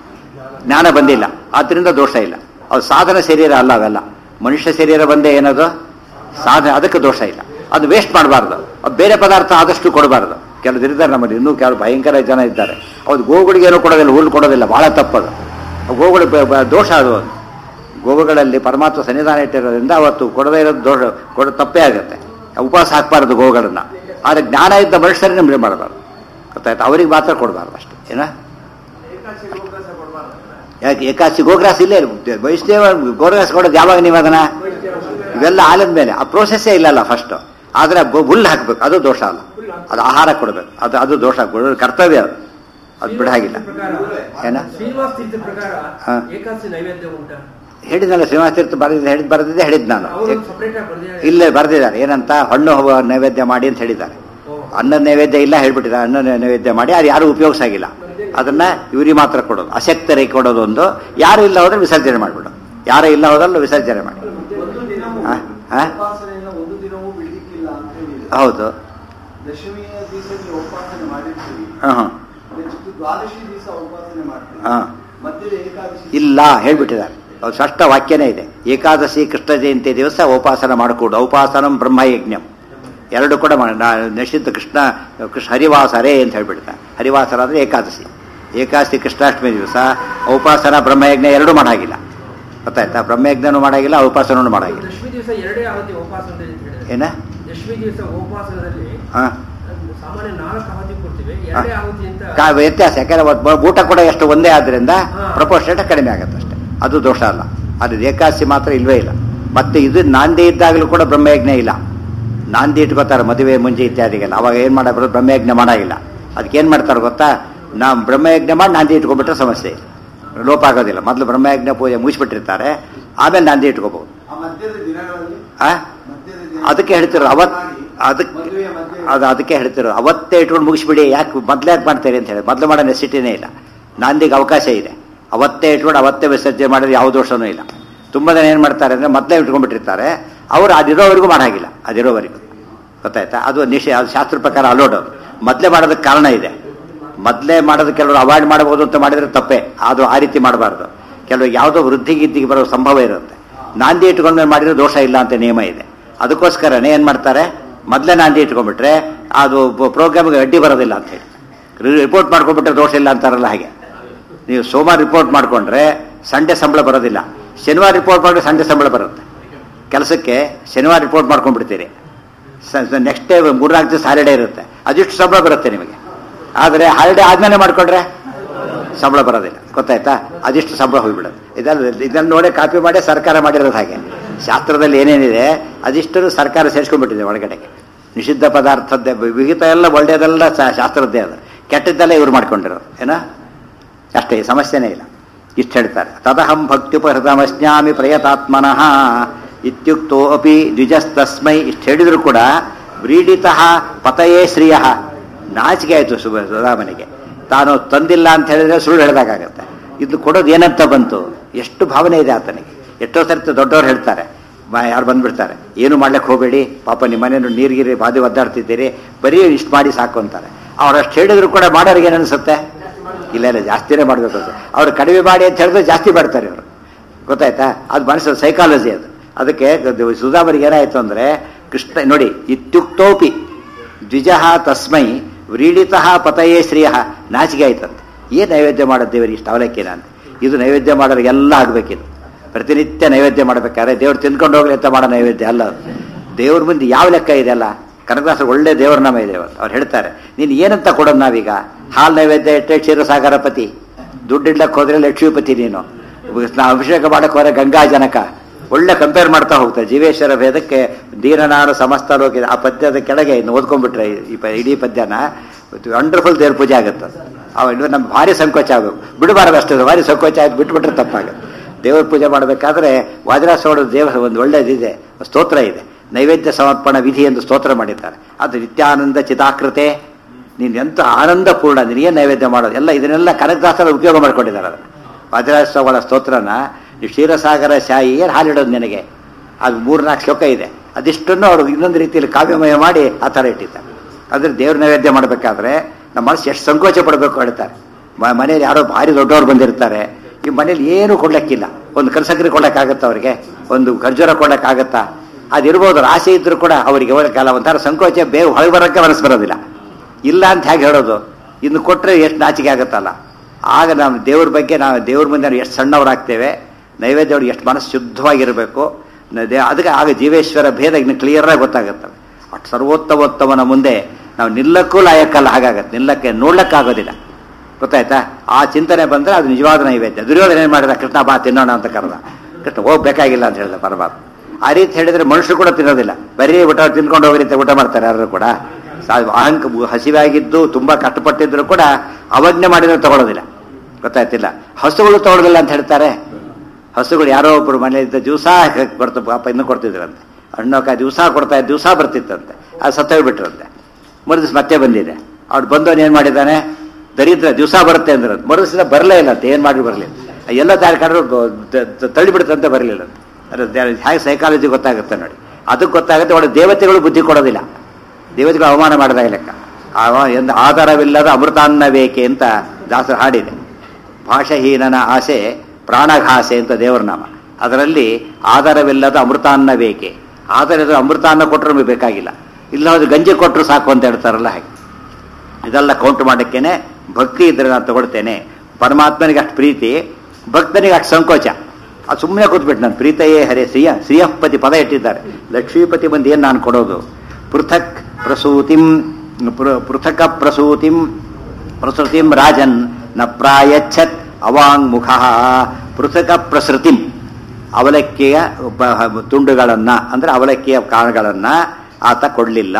ಜ್ಞಾನ ಬಂದಿಲ್ಲ ಆದ್ರಿಂದ ದೋಷ ಇಲ್ಲ ಅವು ಸಾಧನ ಶರೀರ ಅಲ್ಲ ಅವೆಲ್ಲ ಮನುಷ್ಯ ಶರೀರ ಬಂದೇ ಏನದು ಸಾಧನ ಅದಕ್ಕೆ ದೋಷ ಇಲ್ಲ ಅದು ವೇಸ್ಟ್ ಮಾಡಬಾರ್ದು ಅದು ಬೇರೆ ಪದಾರ್ಥ ಆದಷ್ಟು ಕೊಡಬಾರ್ದು ಕೆಲವರು ಇರ್ತಾರೆ ನಮ್ಮಲ್ಲಿ ಇನ್ನೂ ಕೆಲವು ಭಯಂಕರ ಜನ ಇದ್ದಾರೆ ಅವ್ರು ಗೋವುಗಳಿಗೆ ಏನೂ ಕೊಡೋದಿಲ್ಲ ಹುಲ್ಲು ಕೊಡೋದಿಲ್ಲ ಬಹಳ ತಪ್ಪದು ಆ ಗೋವುಗಳು ಬ- ಬ- ದೋಷ ಅದು ಒಂದು. ಗೋವುಗಳಲ್ಲಿ ಪರಮಾತ್ಮ ಸನ್ನಿಧಾನ ಇಟ್ಟಿರೋದ್ರಿಂದ ಅವತ್ತು ಕೊಡದೇ ಇರೋದು ದೋಷ ಕೊಡ ತಪ್ಪೇ ಆಗುತ್ತೆ ಉಪವಾಸ ಹಾಕ್ಬಾರ್ದು ಗೋವುಗಳನ್ನ ಆದರೆ ಜ್ಞಾನ ಇದ್ದ ಮನುಷ್ಯರೇ ನಿಮಗೆ ಮಾಡಬಾರ್ದು ಗೊತ್ತಾಯ್ತು ಅವ್ರಿಗೆ ಮಾತ್ರ ಕೊಡಬಾರ್ದು ಅಷ್ಟೇ ಏನ
ಏಕಾಶಿ ಗೋಗ್ರಾಸ ಕೊಡಬಾರ್ದು
ಯಾಕೆ ಏಕಾಸಿ ಗೋಗ್ರಾಸ್ ಇಲ್ಲೇ ಇರುತ್ತೆ. ವೈಷ್ಣವ ಗೋಗ್ರಾಸ್ ಕೊಡೋದು ಯಾವಾಗ ನೀವು ಅದನ್ನ ಇವೆಲ್ಲ ಆಲದ ಮೇಲೆ ಆ ಪ್ರೋಸೆಸ್ಸೇ ಇಲ್ಲಲ್ಲ ಫಸ್ಟ್ ಆದ್ರೆ ಗೊ- ಹುಲ್ಲು ಹಾಕ್ಬೇಕು ಅದು ದೋಷ ಅಲ್ಲ ಅದು ಆಹಾರ ಕೊಡಬೇಕು ಅದು ಅದು ದೋಷ ಕೊಡೋದು ಕರ್ತವ್ಯ ಅದು ಅದು ಬಿಡ ಹಾಗಿಲ್ಲ ಏನ
ಶ್ರೀನಿವಾಸ ತೀರ್ಥ ಪ್ರಕಾರ
ಹಾ.
ಏಕಾದಶಿ ನೈವೇದ್ಯ ಉಂಟಾ
ಹೇಳಿದ್ನಲ್ಲ ಶ್ರೀನಿವಾಸ ತೀರ್ಥ ಬರೆದಿದ್ದೆ ಹೇಳಿದ್ ಬರೆದಿದ್ದೆ ಹೇಳಿದ್ ನಾನು
ಅವರು ಸಪರೇಟ್ ಆಗಿ ಬರ್ದಿದ್ದಾರೆ
ಇಲ್ಲೇ ಬರೆದಿದ್ದಾರೆ ಏನಂತ ಹಣ್ಣು ಹೂವು ನೈವೇದ್ಯ ಮಾಡಿ ಅಂತ ಹೇಳಿದ್ದಾರೆ ಅನ್ನ ನೈವೇದ್ಯ ಇಲ್ಲ ಹೇಳ್ಬಿಟ್ಟಿದ್ದಾರೆ ಅನ್ನ ನೈವೇದ್ಯ ಮಾಡಿ ಅದು ಯಾರು ಉಪಯೋಗಿಸಾಗಿಲ್ಲ ಅದನ್ನ ಇವ್ರಿಗೆ ಮಾತ್ರ ಕೊಡೋದು ಅಶಕ್ತರಿಗೆ ಕೊಡೋದು ಒಂದು ಯಾರು ಇಲ್ಲ ಹೋದ್ರೆ ವಿಸರ್ಜನೆ ಮಾಡಿಬಿಡು ಯಾರು ಇಲ್ಲ ಹೋದ್ರಲ್ಲ ವಿಸರ್ಜನೆ ಮಾಡಿ
ಒಂದು ದಿನವೂ
ಹಾ? ಹಾ?
ಉಪಾಸನೆಯನ್ನು ಒಂದು ದಿನವೂ ಬಿಡ್ಲಿಕ್ಕಿಲ್ಲ ಅಂತ ಹೇಳಿದೆ
ಹೌದು
ದಶಮಿಯ ದಿವಸ ನೀವು ಉಪಾಸನೆ ಮಾಡಿರ್ತೀರಿ
ಹಾಂ ಹಾಂ
ನೆಕ್ಸ್ಟ್ ದ್ವಾದಶಿ ದಿವಸ ಉಪಾಸನೆ ಮಾಡ್ತೀರಿ
ಹಾಂ
ಮಧ್ಯದ ಏಕಾದಶಿ
ಇಲ್ಲ ಹೇಳ್ಬಿಟ್ಟಿದ್ದಾರೆ ಅದು ಸ್ಪಷ್ಟ ವಾಕ್ಯನೇ ಇದೆ ಏಕಾದಶಿ ಕೃಷ್ಣ ಜಯಂತಿ ದಿವಸ ಉಪಾಸನ ಮಾಡಕೂಡದು ಉಪಾಸನಂ ಬ್ರಹ್ಮಯಜ್ಞಂ ಎರಡು ಕೂಡ ಮಾಡ- ನಾ- ನಿಷಿದ್ಧ ಕೃಷ್ಣ ಕೃಷ್ಣ ಹರಿವಾಸರೇ ಅಂತ ಹೇಳ್ಬಿಡ್ತಾರೆ ಹರಿವಾಸರ ಅಂದರೆ ಏಕಾದಶಿ ಏಕಾದಶಿ ಕೃಷ್ಣಾಷ್ಟಮಿ ದಿವಸ ಉಪಾಸನ ಬ್ರಹ್ಮಯಜ್ಞ ಎರಡೂ ಮಾಡಾಗಿಲ್ಲ ಗೊತ್ತಾಯ್ತಾ ಬ್ರಹ್ಮಯಜ್ಞನೂ ಮಾಡಾಗಿಲ್ಲ ಉಪಾಸನೂ ಮಾಡಾಗಿಲ್ಲ
ದಶಮಿ ದಿವಸ ಎರಡೇ ಆವತಿ ಉಪವಾಸ ಅಂತ ಹೇಳಿದ್ರೆ
ಏನ
ದಶಮಿ ದಿವಸ ಉಪವಾಸದಲ್ಲಿ
ಹಾಂ
ಸಾಮಾನ್ಯ ನಾಲ್ಕು ಆವತಿ ಕೊಡ್ತೀವಿ ಎರಡೇ ಆವತಿ ಅಂತ
ಕಾ ವ್ಯತ್ಯಾಸ ಯಾಕಂದ್ರೆ ಅವತ್ತು ಬ- ಊಟ ಕೂಡ ಎಷ್ಟು ಒಂದೇ ಆದ್ರಿಂದ
ಹಾ.
ಪ್ರಪೋರ್ಷನೇಟ್ ಕಡಿಮೆ ಆಗುತ್ತೆ ಅಷ್ಟೇ ಅದು ದೋಷ ಅಲ್ಲ ಅದು ಏಕಾದಶಿ ಮಾತ್ರ ಇಲ್ವೇ ಇಲ್ಲ ಮತ್ತೆ ಇದು ನಾಂದಿ ಇದ್ದಾಗಲೂ ಕೂಡ ಬ್ರಹ್ಮಯಜ್ಞ ಇಲ್ಲ ನಾಂದಿ ಇಟ್ಕೋತಾರೆ ಮದುವೆ ಮುಂಜಿ ಇತ್ಯಾದಿಗೆಲ್ಲ ಅವಾಗ ಏನ್ ಮಾಡಬಾರ್ದು ಬ್ರಹ್ಮಯಜ್ಞ ಮಾಡಾಗಿಲ್ಲ ಅದಕ್ಕೆ ಏನ್ ಮಾಡ್ತಾರೆ ಗೊತ್ತಾ ನಾವು ಬ್ರಹ್ಮಯಜ್ಞ ಮಾಡಿ ನಾಂದಿ ಇಟ್ಕೊಂಡ್ಬಿಟ್ರೆ ಸಮಸ್ಯೆ ಇಲ್ಲ ಲೋಪ ಆಗೋದಿಲ್ಲ ಮೊದಲು ಬ್ರಹ್ಮಯಜ್ಞ ಪೂಜೆ ಮುಗಿಸ್ಬಿಟ್ಟಿರ್ತಾರೆ ಆಮೇಲೆ ನಾಂದಿ ಇಟ್ಕೋಬಹುದು
ಆ ಮಧ್ಯದ ದಿನಗಳಲ್ಲಿ
ಆ
ಮಧ್ಯದ ದಿನ
ಅದಕ್ಕೆ ಹೇಳ್ತಿರೋ ಅವತ್ ಅದಕ್ಕೆ
ಮದುವೆಯ ಮಧ್ಯೆ
ಅದು ಅದಕ್ಕೆ ಹೇಳ್ತಿರೋ ಅವತ್ತೇ ಇಟ್ಕೊಂಡು ಮುಗಿಸ್ಬಿಡಿ ಯಾಕೆ ಮೊದಲೇ ಯಾಕೆ ಮಾಡ್ತೀರಿ ಅಂತ ಹೇಳಿ ಮೊದಲು ಮಾಡೋ ನೆಸಿಟಿನೇ ಇಲ್ಲ ನಾಂದಿಗೆ ಅವಕಾಶ ಇದೆ ಅವತ್ತೇ ಇಟ್ಕೊಂಡು ಅವತ್ತೇ ವಿಸರ್ಜನೆ ಮಾಡಿದ್ರೆ ಯಾವ ದೋಷನೂ ಇಲ್ಲ ತುಂಬ ಜನ ಏನು ಮಾಡ್ತಾರೆ ಅಂದರೆ ಮೊದಲೇ ಇಟ್ಕೊಂಡ್ಬಿಟ್ಟಿರ್ತಾರೆ ಅವರು ಅದಿರೋವರೆಗೂ ಮಾಡಾಗಿಲ್ಲ ಅದಿರೋವರೆಗೂ ಗೊತ್ತಾಯ್ತಾ ಅದು ನಿಷೇ ಅದು ಶಾಸ್ತ್ರ ಪ್ರಕಾರ ಅಲೋಡ್ ಅದು ಮೊದಲೇ ಮಾಡೋದಕ್ಕೆ ಕಾರಣ ಇದೆ ಮೊದಲೇ ಮಾಡೋದು ಕೆಲವರು ಅವಾಯ್ಡ್ ಮಾಡಬಹುದು ಅಂತ ಮಾಡಿದ್ರೆ ತಪ್ಪೇ ಅದು ಆ ರೀತಿ ಮಾಡಬಾರ್ದು ಕೆಲವು ಯಾವುದೋ ವೃದ್ಧಿ ಗಿದ್ದಿಗೆ ಬರೋ ಸಂಭವ ಇರುತ್ತೆ ನಾಂದಿ ಇಟ್ಕೊಂಡ್ಮೇಲೆ ಮಾಡಿದ್ರೆ ದೋಷ ಇಲ್ಲ ಅಂತ ನಿಯಮ ಇದೆ ಅದಕ್ಕೋಸ್ಕರನೇ ಏನು ಮಾಡ್ತಾರೆ ಮೊದಲೇ ನಾಂದಿ ಇಟ್ಕೊಂಡ್ಬಿಟ್ರೆ ಅದು ಪ್ರೋಗ್ರಾಮ್ಗೆ ಅಡ್ಡಿ ಬರೋದಿಲ್ಲ ಅಂತ ಹೇಳಿ ರಿಪೋರ್ಟ್ ಮಾಡ್ಕೊಂಡ್ಬಿಟ್ರೆ ದೋಷ ಇಲ್ಲ ಅಂತಾರಲ್ಲ ಹಾಗೆ ನೀವು ಸೋಮವಾರ ರಿಪೋರ್ಟ್ ಮಾಡ್ಕೊಂಡ್ರೆ ಸಂಡೆ ಸಂಬಳ ಬರೋದಿಲ್ಲ ಶನಿವಾರ ರಿಪೋರ್ಟ್ ಮಾಡಿದ್ರೆ ಸಂಡೆ ಸಂಬಳ ಬರುತ್ತೆ ಕೆಲಸಕ್ಕೆ ಶನಿವಾರ ರಿಪೋರ್ಟ್ ಮಾಡ್ಕೊಂಡ್ಬಿಡ್ತೀರಿ ನೆಕ್ಸ್ಟ್ ಡೇ ಮೂರ್ನಾಲ್ಕು ದಿವಸ ಹಾಲಿಡೇ ಇರುತ್ತೆ ಅದಿಷ್ಟು ಸಂಬಳ ಬರುತ್ತೆ ನಿಮಗೆ ಆದರೆ ಹಾಲಿಡೇ ಆದ್ಮೇಲೆ ಮಾಡ್ಕೊಂಡ್ರೆ ಸಂಬಳ ಬರೋದಿಲ್ಲ ಗೊತ್ತಾಯ್ತಾ ಅದಿಷ್ಟು ಸಂಬಳ ಹೋಗ್ಬಿಡೋದು ಇದಲ್ಲ ಇದನ್ನು ನೋಡಿ ಕಾಪಿ ಮಾಡಿ ಸರ್ಕಾರ ಮಾಡಿರೋದು ಹಾಗೆ ಶಾಸ್ತ್ರದಲ್ಲಿ ಏನೇನಿದೆ ಅದಿಷ್ಟು ಸರ್ಕಾರ ಸೇರಿಸ್ಕೊಂಡ್ಬಿಟ್ಟಿದೆ ಒಳಗಡೆಗೆ ನಿಷಿದ್ಧ ಪದಾರ್ಥದ್ದೇ ವಿಹಿತ ಎಲ್ಲ ಒಳ್ಳೆಯದೆಲ್ಲ ಶಾ- ಶಾಸ್ತ್ರದ್ದೇ ಅದು ಕೆಟ್ಟದ್ದೆಲ್ಲ ಇವ್ರು ಮಾಡ್ಕೊಂಡಿರೋದು ಏನೋ ಅಷ್ಟೇ ಸಮಸ್ಯೆನೇ ಇಲ್ಲ ಇಷ್ಟು ಹೇಳ್ತಾರೆ ತದಹಂ ಭಕ್ತ್ಯುಪಹೃತಮಸ್ನಾಮಿ ಪ್ರಯತಾತ್ಮನಃ ಇತ್ಯುಕ್ತೋ ಅಪಿ ದ್ವಿಜಸ್ತಸ್ಮೈ ಇಷ್ಟು ಹೇಳಿದ್ರು ಕೂಡ ವ್ರೀಡಿತಃ ಪತಯೇ ಶ್ರಿಯ ನಾಚಿಕೆ ಆಯಿತು ಸುಬ ಸುಧಾಮನಿಗೆ ತಾನು ತಂದಿಲ್ಲ ಅಂತ ಹೇಳಿದ್ರೆ ಸುಳ್ಳು ಹೇಳಿದಾಗತ್ತೆ ಇದು ಕೊಡೋದು ಏನಂತ ಬಂತು ಎಷ್ಟು ಭಾವನೆ ಇದೆ ಆತನಿಗೆ ಎಷ್ಟೋ ಸರ್ತಿ ದೊಡ್ಡವ್ರು ಹೇಳ್ತಾರೆ ಮ- ಯಾರು ಬಂದ್ಬಿಡ್ತಾರೆ ಏನು ಮಾಡ್ಲಿಕ್ಕೆ ಹೋಗಬೇಡಿ ಪಾಪ ನಿಮ್ಮ ಮನೇನು ನೀರ್ಗಿರಿ ಬಾದಿ ಒದ್ದಾಡ್ತಿದ್ದೀರಿ ಬರೀ ಇಷ್ಟು ಮಾಡಿ ಸಾಕು ಅಂತಾರೆ ಅವ್ರು ಅಷ್ಟು ಹೇಳಿದ್ರು ಕೂಡ ಮಾಡೋರಿಗೆ ಏನು ಅನ್ಸುತ್ತೆ ಇಲ್ಲ ಇಲ್ಲ ಜಾಸ್ತಿನೇ ಮಾಡಬೇಕು ಅದು ಅವ್ರು ಕಡಿಮೆ ಮಾಡಿ ಅಂತ ಹೇಳಿದ್ರೆ ಜಾಸ್ತಿ ಮಾಡ್ತಾರೆ ಇವರು ಗೊತ್ತಾಯ್ತಾ ಅದು ಮನಸ್ಸು ಸೈಕಾಲಜಿ ಅದು ಅದಕ್ಕೆ ಅದು ಸುಧಾಮರಿಗೆ ಏನಾಯ್ತು ಅಂದ್ರೆ ಕೃಷ್ಣ ನೋಡಿ ಇತ್ಯುಕ್ತೋಪಿ ದ್ವಿಜಃ ತಸ್ಮೈ ವ್ರೀಡಿತಃ ಪತಯೇ ಶ್ರೀಯ ನಾಚಿಕೆ ಆಯ್ತಂತೆ ಏನು ನೈವೇದ್ಯ ಮಾಡೋದು ದೇವರಿಗೆ ಇಷ್ಟು ಅವಲಕ್ಕಿನ ಅಂತ ಇದು ನೈವೇದ್ಯ ಮಾಡೋರಿಗೆಲ್ಲ ಆಗ್ಬೇಕಿದು ಪ್ರತಿನಿತ್ಯ ನೈವೇದ್ಯ ಮಾಡ್ಬೇಕಾದ್ರೆ ದೇವ್ರು ತಿನ್ಕೊಂಡು ಹೋಗ್ಲಿ ಅಂತ ಮಾಡೋ ನೈವೇದ್ಯ ಅಲ್ಲ ಅದು ದೇವ್ರ ಮುಂದೆ ಯಾವ ಲೆಕ್ಕ ಇದೆ ಅಲ್ಲ ಕನಕದಾಸ ಒಳ್ಳೆ ದೇವ್ರ ನಾಮ ಇದೆ ಅವತ್ತು ಅವ್ರು ಹೇಳ್ತಾರೆ ನೀನು ಏನಂತ ಕೊಡೋದು ನಾವೀಗ ಹಾಲ್ ನೈವೇದ್ಯ ಇಟ್ಟೆ ಕ್ಷೀರಸಾಗರ ಪತಿ ದುಡ್ಡಿಡ್ಲಕ್ಕೆ ಹೋದ್ರೆ ಲಕ್ಷ್ಮೀಪತಿ ನೀನು ನಾವು ಅಭಿಷೇಕ ಮಾಡಕ್ಕೆ ಹೋದ್ರೆ ಗಂಗಾ ಜನಕ ಒಳ್ಳೆ ಕಂಪೇರ್ ಮಾಡ್ತಾ ಹೋಗ್ತಾರೆ ಜೀವೇಶ್ವರ ಭೇದಕ್ಕೆ ದೀನನಾನು ಸಮಸ್ತ ಲೋಕ ಆ ಪದ್ಯದ ಕೆಳಗೆ ಇನ್ನು ಓದ್ಕೊಂಡ್ಬಿಟ್ರೆ ಈ ಪ- ಇಡೀ ಪದ್ಯನ ವಂಡರ್ಫುಲ್ ದೇವ್ರ ಪೂಜೆ ಆಗುತ್ತೆ ಅವ ಇದು ನಮ್ಗೆ ಭಾರಿ ಸಂಕೋಚ ಆಗಬೇಕು ಬಿಡಬಾರದು ಅಷ್ಟೇ ಭಾರಿ ಸಂಕೋಚ ಆಗಿ ಬಿಟ್ಬಿಟ್ರೆ ತಪ್ಪಾಗುತ್ತೆ ದೇವ್ರ ಪೂಜೆ ಮಾಡಬೇಕಾದ್ರೆ ವಾಜರಾಸೋಡ ದೇವ ಒಂದು ಒಳ್ಳೆಯದಿದೆ ಸ್ತೋತ್ರ ಇದೆ ನೈವೇದ್ಯ ಸಮರ್ಪಣಾ ವಿಧಿ ಎಂದು ಸ್ತೋತ್ರ ಮಾಡಿದ್ದಾರೆ ಅದು ನಿತ್ಯಾನಂದ ಚಿತಾಕೃತೆ ನೀನು ಎಂತ ಆನಂದಪೂರ್ಣ ನೀನೇನು ನೈವೇದ್ಯ ಮಾಡೋದು ಎಲ್ಲ ಇದನ್ನೆಲ್ಲ ಕನಕದಾಸರ ಉಪಯೋಗ ಮಾಡ್ಕೊಂಡಿದ್ದಾರೆ ಅದನ್ನು ವಜ್ರಾಸ್ವಾಗಳ ಸ್ತೋತ್ರನ ಈ ಕ್ಷೀರಸಾಗರ ಶಾಯಿ ಏನು ಹಾಲಿಡೋದು ನಿನಗೆ ಅದು ಮೂರ್ನಾಲ್ಕು ಶ್ಲೋಕ ಇದೆ ಅದಿಷ್ಟನ್ನು ಅವರು ಇನ್ನೊಂದು ರೀತಿಯಲ್ಲಿ ಕಾವ್ಯಮಯ ಮಾಡಿ ಆ ಥರ ಇಟ್ಟಿದ್ದಾರೆ ಅದ್ರ ದೇವ್ರ ನೈವೇದ್ಯ ಮಾಡಬೇಕಾದ್ರೆ ನಮ್ಮ ಮನಸ್ಸು ಎಷ್ಟು ಸಂಕೋಚ ಪಡಬೇಕು ಹೇಳ್ತಾರೆ ಮ- ಮನೇಲಿ ಯಾರೋ ಭಾರಿ ದೊಡ್ಡವ್ರು ಬಂದಿರ್ತಾರೆ ಈ ಮನೇಲಿ ಏನು ಕೊಡ್ಲಿಕ್ಕಿಲ್ಲ ಒಂದು ಕಲ್ಸಕ್ರಿ ಕೊಡಕ್ಕಾಗತ್ತಾ ಅವರಿಗೆ ಒಂದು ಖರ್ಜೂರ ಕೊಡಕ್ಕಾಗತ್ತಾ ಅದಿರ್ಬೋದು ಅವ್ರ ಆಸೆ ಇದ್ರು ಕೂಡ ಅವರಿಗೆ ಕಾಲ ಒಂಥರ ಸಂಕೋಚ ಬೇಗ ಹೊರಗೆ ಬರೋಕ್ಕೆ ಮನಸ್ಸು ಬರೋದಿಲ್ಲ ಇಲ್ಲ ಅಂತ ಹೇಗೆ ಹೇಳೋದು ಇನ್ನು ಕೊಟ್ಟರೆ ಎಷ್ಟು ನಾಚಿಕೆ ಆಗುತ್ತಲ್ಲ ಆಗ ನಾವು ದೇವ್ರ ಬಗ್ಗೆ ನಾವು ದೇವ್ರ ಮುಂದೆ ನಾವು ಎಷ್ಟು ಸಣ್ಣವರಾಗ್ತೇವೆ ನೈವೇದ್ಯ ಅವ್ರಿಗೆ ಎಷ್ಟು ಮನಸ್ಸು ಶುದ್ಧವಾಗಿರಬೇಕು ನ- ದೇ- ಅದಕ್ಕೆ ಆಗ ಜೀವೇಶ್ವರ ಭೇದ ಇನ್ನು ಕ್ಲಿಯರಾಗಿ ಗೊತ್ತಾಗುತ್ತೆ ಅಷ್ಟು ಸರ್ವೋತ್ತಮೋತ್ತಮನ ಮುಂದೆ ನಾವು ನಿಲ್ಲಕ್ಕೂ ಲಾಯಕ್ಕಲ್ಲ ಹಾಗಾಗತ್ತೆ ನಿಲ್ಲಕ್ಕೆ ನೋಡ್ಲಕ್ಕಾಗೋದಿಲ್ಲ ಗೊತ್ತಾಯ್ತಾ ಆ ಚಿಂತನೆ ಬಂದರೆ ಅದು ನಿಜವಾದ ನೈವೇದ್ಯ ದುರ್ಯೋಧನ ಏನು ಮಾಡಿದ ಕೃಷ್ಣ ಬಾ ತಿನ್ನೋಣ ಅಂತ ಕರೆದ ಕೃಷ್ಣ ಹೋಗ್ಬೇಕಾಗಿಲ್ಲ ಅಂತ ಹೇಳಿದ ಪರಮಾತ್ಮ ಆ ರೀತಿ ಹೇಳಿದ್ರೆ ಮನುಷ್ಯರು ಕೂಡ ತಿನ್ನೋದಿಲ್ಲ ಬರೀ ಊಟ ತಿನ್ಕೊಂಡು ಹೋಗ್ರಿ ಅಂತ ಊಟ ಮಾಡ್ತಾರೆ ಯಾರು ಕೂಡ ಸಾ- ಅಹಂಕ ಹಸಿವಾಗಿದ್ದು ತುಂಬಾ ಕಷ್ಟಪಟ್ಟಿದ್ರು ಕೂಡ ಅವಜ್ಞೆ ಮಾಡಿದ್ರೆ ತಗೊಳ್ಳೋದಿಲ್ಲ ಗೊತ್ತಾಯ್ತಿಲ್ಲ ಹಸುಗಳು ತಗೊಳ್ಳೋದಿಲ್ಲ ಅಂತ ಹೇಳ್ತಾರೆ ಹಸುಗಳು ಯಾರೋ ಒಬ್ರು ಮನೆಯಿಂದ ದಿವಸ ಕೊಡ್ತ ಪಾಪ ಇನ್ನೂ ಕೊಡ್ತಿದ್ರಂತೆ ಹಣ್ಣೋಕಾಯಿ ದಿವಸ ಕೊಡ್ತಾ ದಿವಸ ಬರ್ತಿತ್ತಂತೆ ಅದು ಸತ್ತೋಗ್ಬಿಟ್ರಂತೆ ಮರುದಿವ್ಸ ಮತ್ತೆ ಬಂದಿದೆ ಅವ್ರು ಬಂದವನು ಏನು ಮಾಡಿದ್ದಾನೆ ದರಿದ್ರ ದಿವಸ ಬರುತ್ತೆ ಅಂದ್ರೆ ಮರುದಿವ್ಸ ಬರಲೇ ಇಲ್ಲ ಅಂತ ಏನು ಮಾಡಿ ಬರಲಿಲ್ಲ ಎಲ್ಲ ತಾಯಿ ಕಡ್ರು ತಳ್ಳಿಬಿಡುತ್ತಂತೆ ಬರಲಿಲ್ಲ ಅದು ಹೇಗೆ ಸೈಕಾಲಜಿ ಗೊತ್ತಾಗುತ್ತೆ ನೋಡಿ ಅದಕ್ಕೆ ಗೊತ್ತಾಗುತ್ತೆ ಒಳ್ಳೆ ದೇವತೆಗಳು ಬುದ್ಧಿ ಕೊಡೋದಿಲ್ಲ ದೇವತೆಗಳು ಅವಮಾನ ಮಾಡಿದಾಗ ಲೆಕ್ಕ ಅವ- ಎಂದು ಆಧಾರವಿಲ್ಲದ ಅಮೃತಾನ್ನ ಬೇಕೆ ಅಂತ ದಾಸರು ಹಾಡಿದೆ ಭಾಷಹೀನನ ಆಸೆ ಪ್ರಾಣಘಾಸೆ ಅಂತ ದೇವರ ನಾಮ ಅದರಲ್ಲಿ ಆಧಾರವಿಲ್ಲದ ಅಮೃತಾನ್ನ ಬೇಕೆ ಆಧಾರದ ಅಮೃತಾನ್ನ ಕೊಟ್ಟರು ನಮಗೆ ಬೇಕಾಗಿಲ್ಲ ಇಲ್ಲ ಹೋದ್ರೆ ಗಂಜಿ ಕೊಟ್ಟರು ಸಾಕು ಅಂತ ಹೇಳ್ತಾರಲ್ಲ ಹಾಗೆ ಇದೆಲ್ಲ ಕೌಂಟ್ ಮಾಡೋಕ್ಕೇನೆ ಭಕ್ತಿ ಇದ್ರೆ ನಾನು ತಗೊಳ್ತೇನೆ ಪರಮಾತ್ಮನಿಗೆ ಅಷ್ಟು ಪ್ರೀತಿ ಭಕ್ತನಿಗೆ ಅಷ್ಟು ಸಂಕೋಚ ಅದು ಸುಮ್ಮನೆ ಕೂತ್ಬಿಟ್ಟು ನಾನು ಪ್ರೀತಯೇ ಹರೇ ಶ್ರೀಯ ಶ್ರೀಯಪತಿ ಪದ ಇಟ್ಟಿದ್ದಾರೆ ಲಕ್ಷ್ಮೀಪತಿ ಬಂದು ಏನು ನಾನು ಕೊಡೋದು ಪೃಥಕ್ ಪ್ರಸೂತಿಂ ಪೃ- ಪೃಥಕ ಪ್ರಸೂತಿಂ ಪ್ರಸೃತಿಂ ರಾಜನ್ ನ ಪ್ರಾಯಚ್ಛತ್ ಅವಾಂಗ್ಮುಖ ಪೃಥಕ ಪ್ರಸೃತಿಂ ಅವಲಕ್ಕಿಯ ಬ- ತುಂಡುಗಳನ್ನ ಅಂದ್ರೆ ಅವಲಕ್ಕಿಯ ಕಾಳುಗಳನ್ನ ಆತ ಕೊಡ್ಲಿಲ್ಲ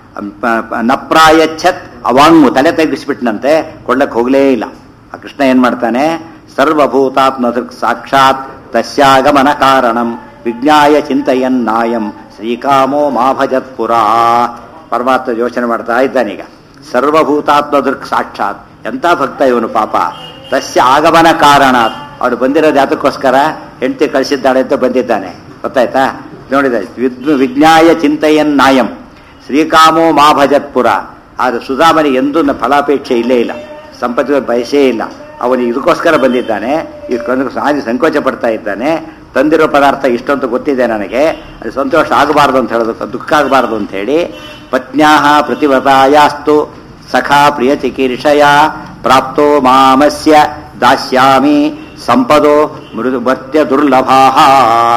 ಪ- ಪ- ನಪ್ರಾಯಚ್ಛತ್ ಅವಾಂಗು ತಲೆ ತೆಗಿಸ್ಬಿಟ್ನಂತೆ ಕೊಡ್ಲಕ್ಕೆ ಹೋಗ್ಲೇ ಇಲ್ಲ ಆ ಕೃಷ್ಣ ಏನ್ ಮಾಡ್ತಾನೆ ಸರ್ವಭೂತಾತ್ಮ ದೃಕ್ ಸಾಕ್ಷಾತ್ ತಸ್ಯಾಗಮನ ಕಾರಣಂ ವಿಜ್ಞಾಯ ಚಿಂತಯನ್ ನಾಯಂ ಶ್ರೀಕಾಮೋ ಮಾಭಜತ್ ಪುರಾ ಪರಮಾತ್ಮ ಯೋಚನೆ ಮಾಡ್ತಾ ಇದ್ದಾನೀಗ ಸರ್ವಭೂತಾತ್ಮ ದೃಕ್ ಸಾಕ್ಷಾತ್ ಎಂಥ ಭಕ್ತ ಇವನು ಪಾಪ ತಸ್ಯ ಆಗಮನ ಕಾರಣಾತ್ ಅವನು ಬಂದಿರೋದು ಯಾತಕ್ಕೋಸ್ಕರ ಹೆಂಡತಿ ಕಳಿಸಿದ್ದಾಳೆ ಅಂತ ಬಂದಿದ್ದಾನೆ ಗೊತ್ತಾಯ್ತಾ ನೋಡಿದ ವಿದ್- ವಿಜ್ಞಾಯ ಚಿಂತಯನ್ ನಾಯಂ ಶ್ರೀಕಾಮೋ ಮಾ ಭಜತ್ಪುರ ಆದರೆ ಸುಧಾಮನಿ ಎಂದೂ ನ- ಫಲಾಪೇಕ್ಷೆ ಇಲ್ಲೇ ಇಲ್ಲ ಸಂಪತ್ತಿಗೆ ಬಯಸೇ ಇಲ್ಲ ಅವನು ಇದಕ್ಕೋಸ್ಕರ ಬಂದಿದ್ದಾನೆ ಇದಕ್ಕೊಂದು ಸಾಧಿ ಸಂಕೋಚ ಪಡ್ತಾ ಇದ್ದಾನೆ ತಂದಿರೋ ಪದಾರ್ಥ ಇಷ್ಟಂತ ಗೊತ್ತಿದೆ ನನಗೆ ಅದು ಸಂತೋಷ ಆಗಬಾರ್ದು ಅಂತ ಹೇಳೋದಕ್ಕೆ ದುಃಖ ಆಗಬಾರ್ದು ಅಂತ ಹೇಳಿ ಪತ್ನ್ಯಾಹ ಪ್ರತಿವ್ರತಾಯಾಸ್ತು ಸಖಾ ಪ್ರಿಯ ಚಿಕೀರ್ಷಯ ಪ್ರಾಪ್ತೋ ಮಾಮಸ್ಯ ದಾಸ್ಯಾಮಿ ಸಂಪದೋ ಮೃದು ಭತ್ಯ ದುರ್ಲಭಾ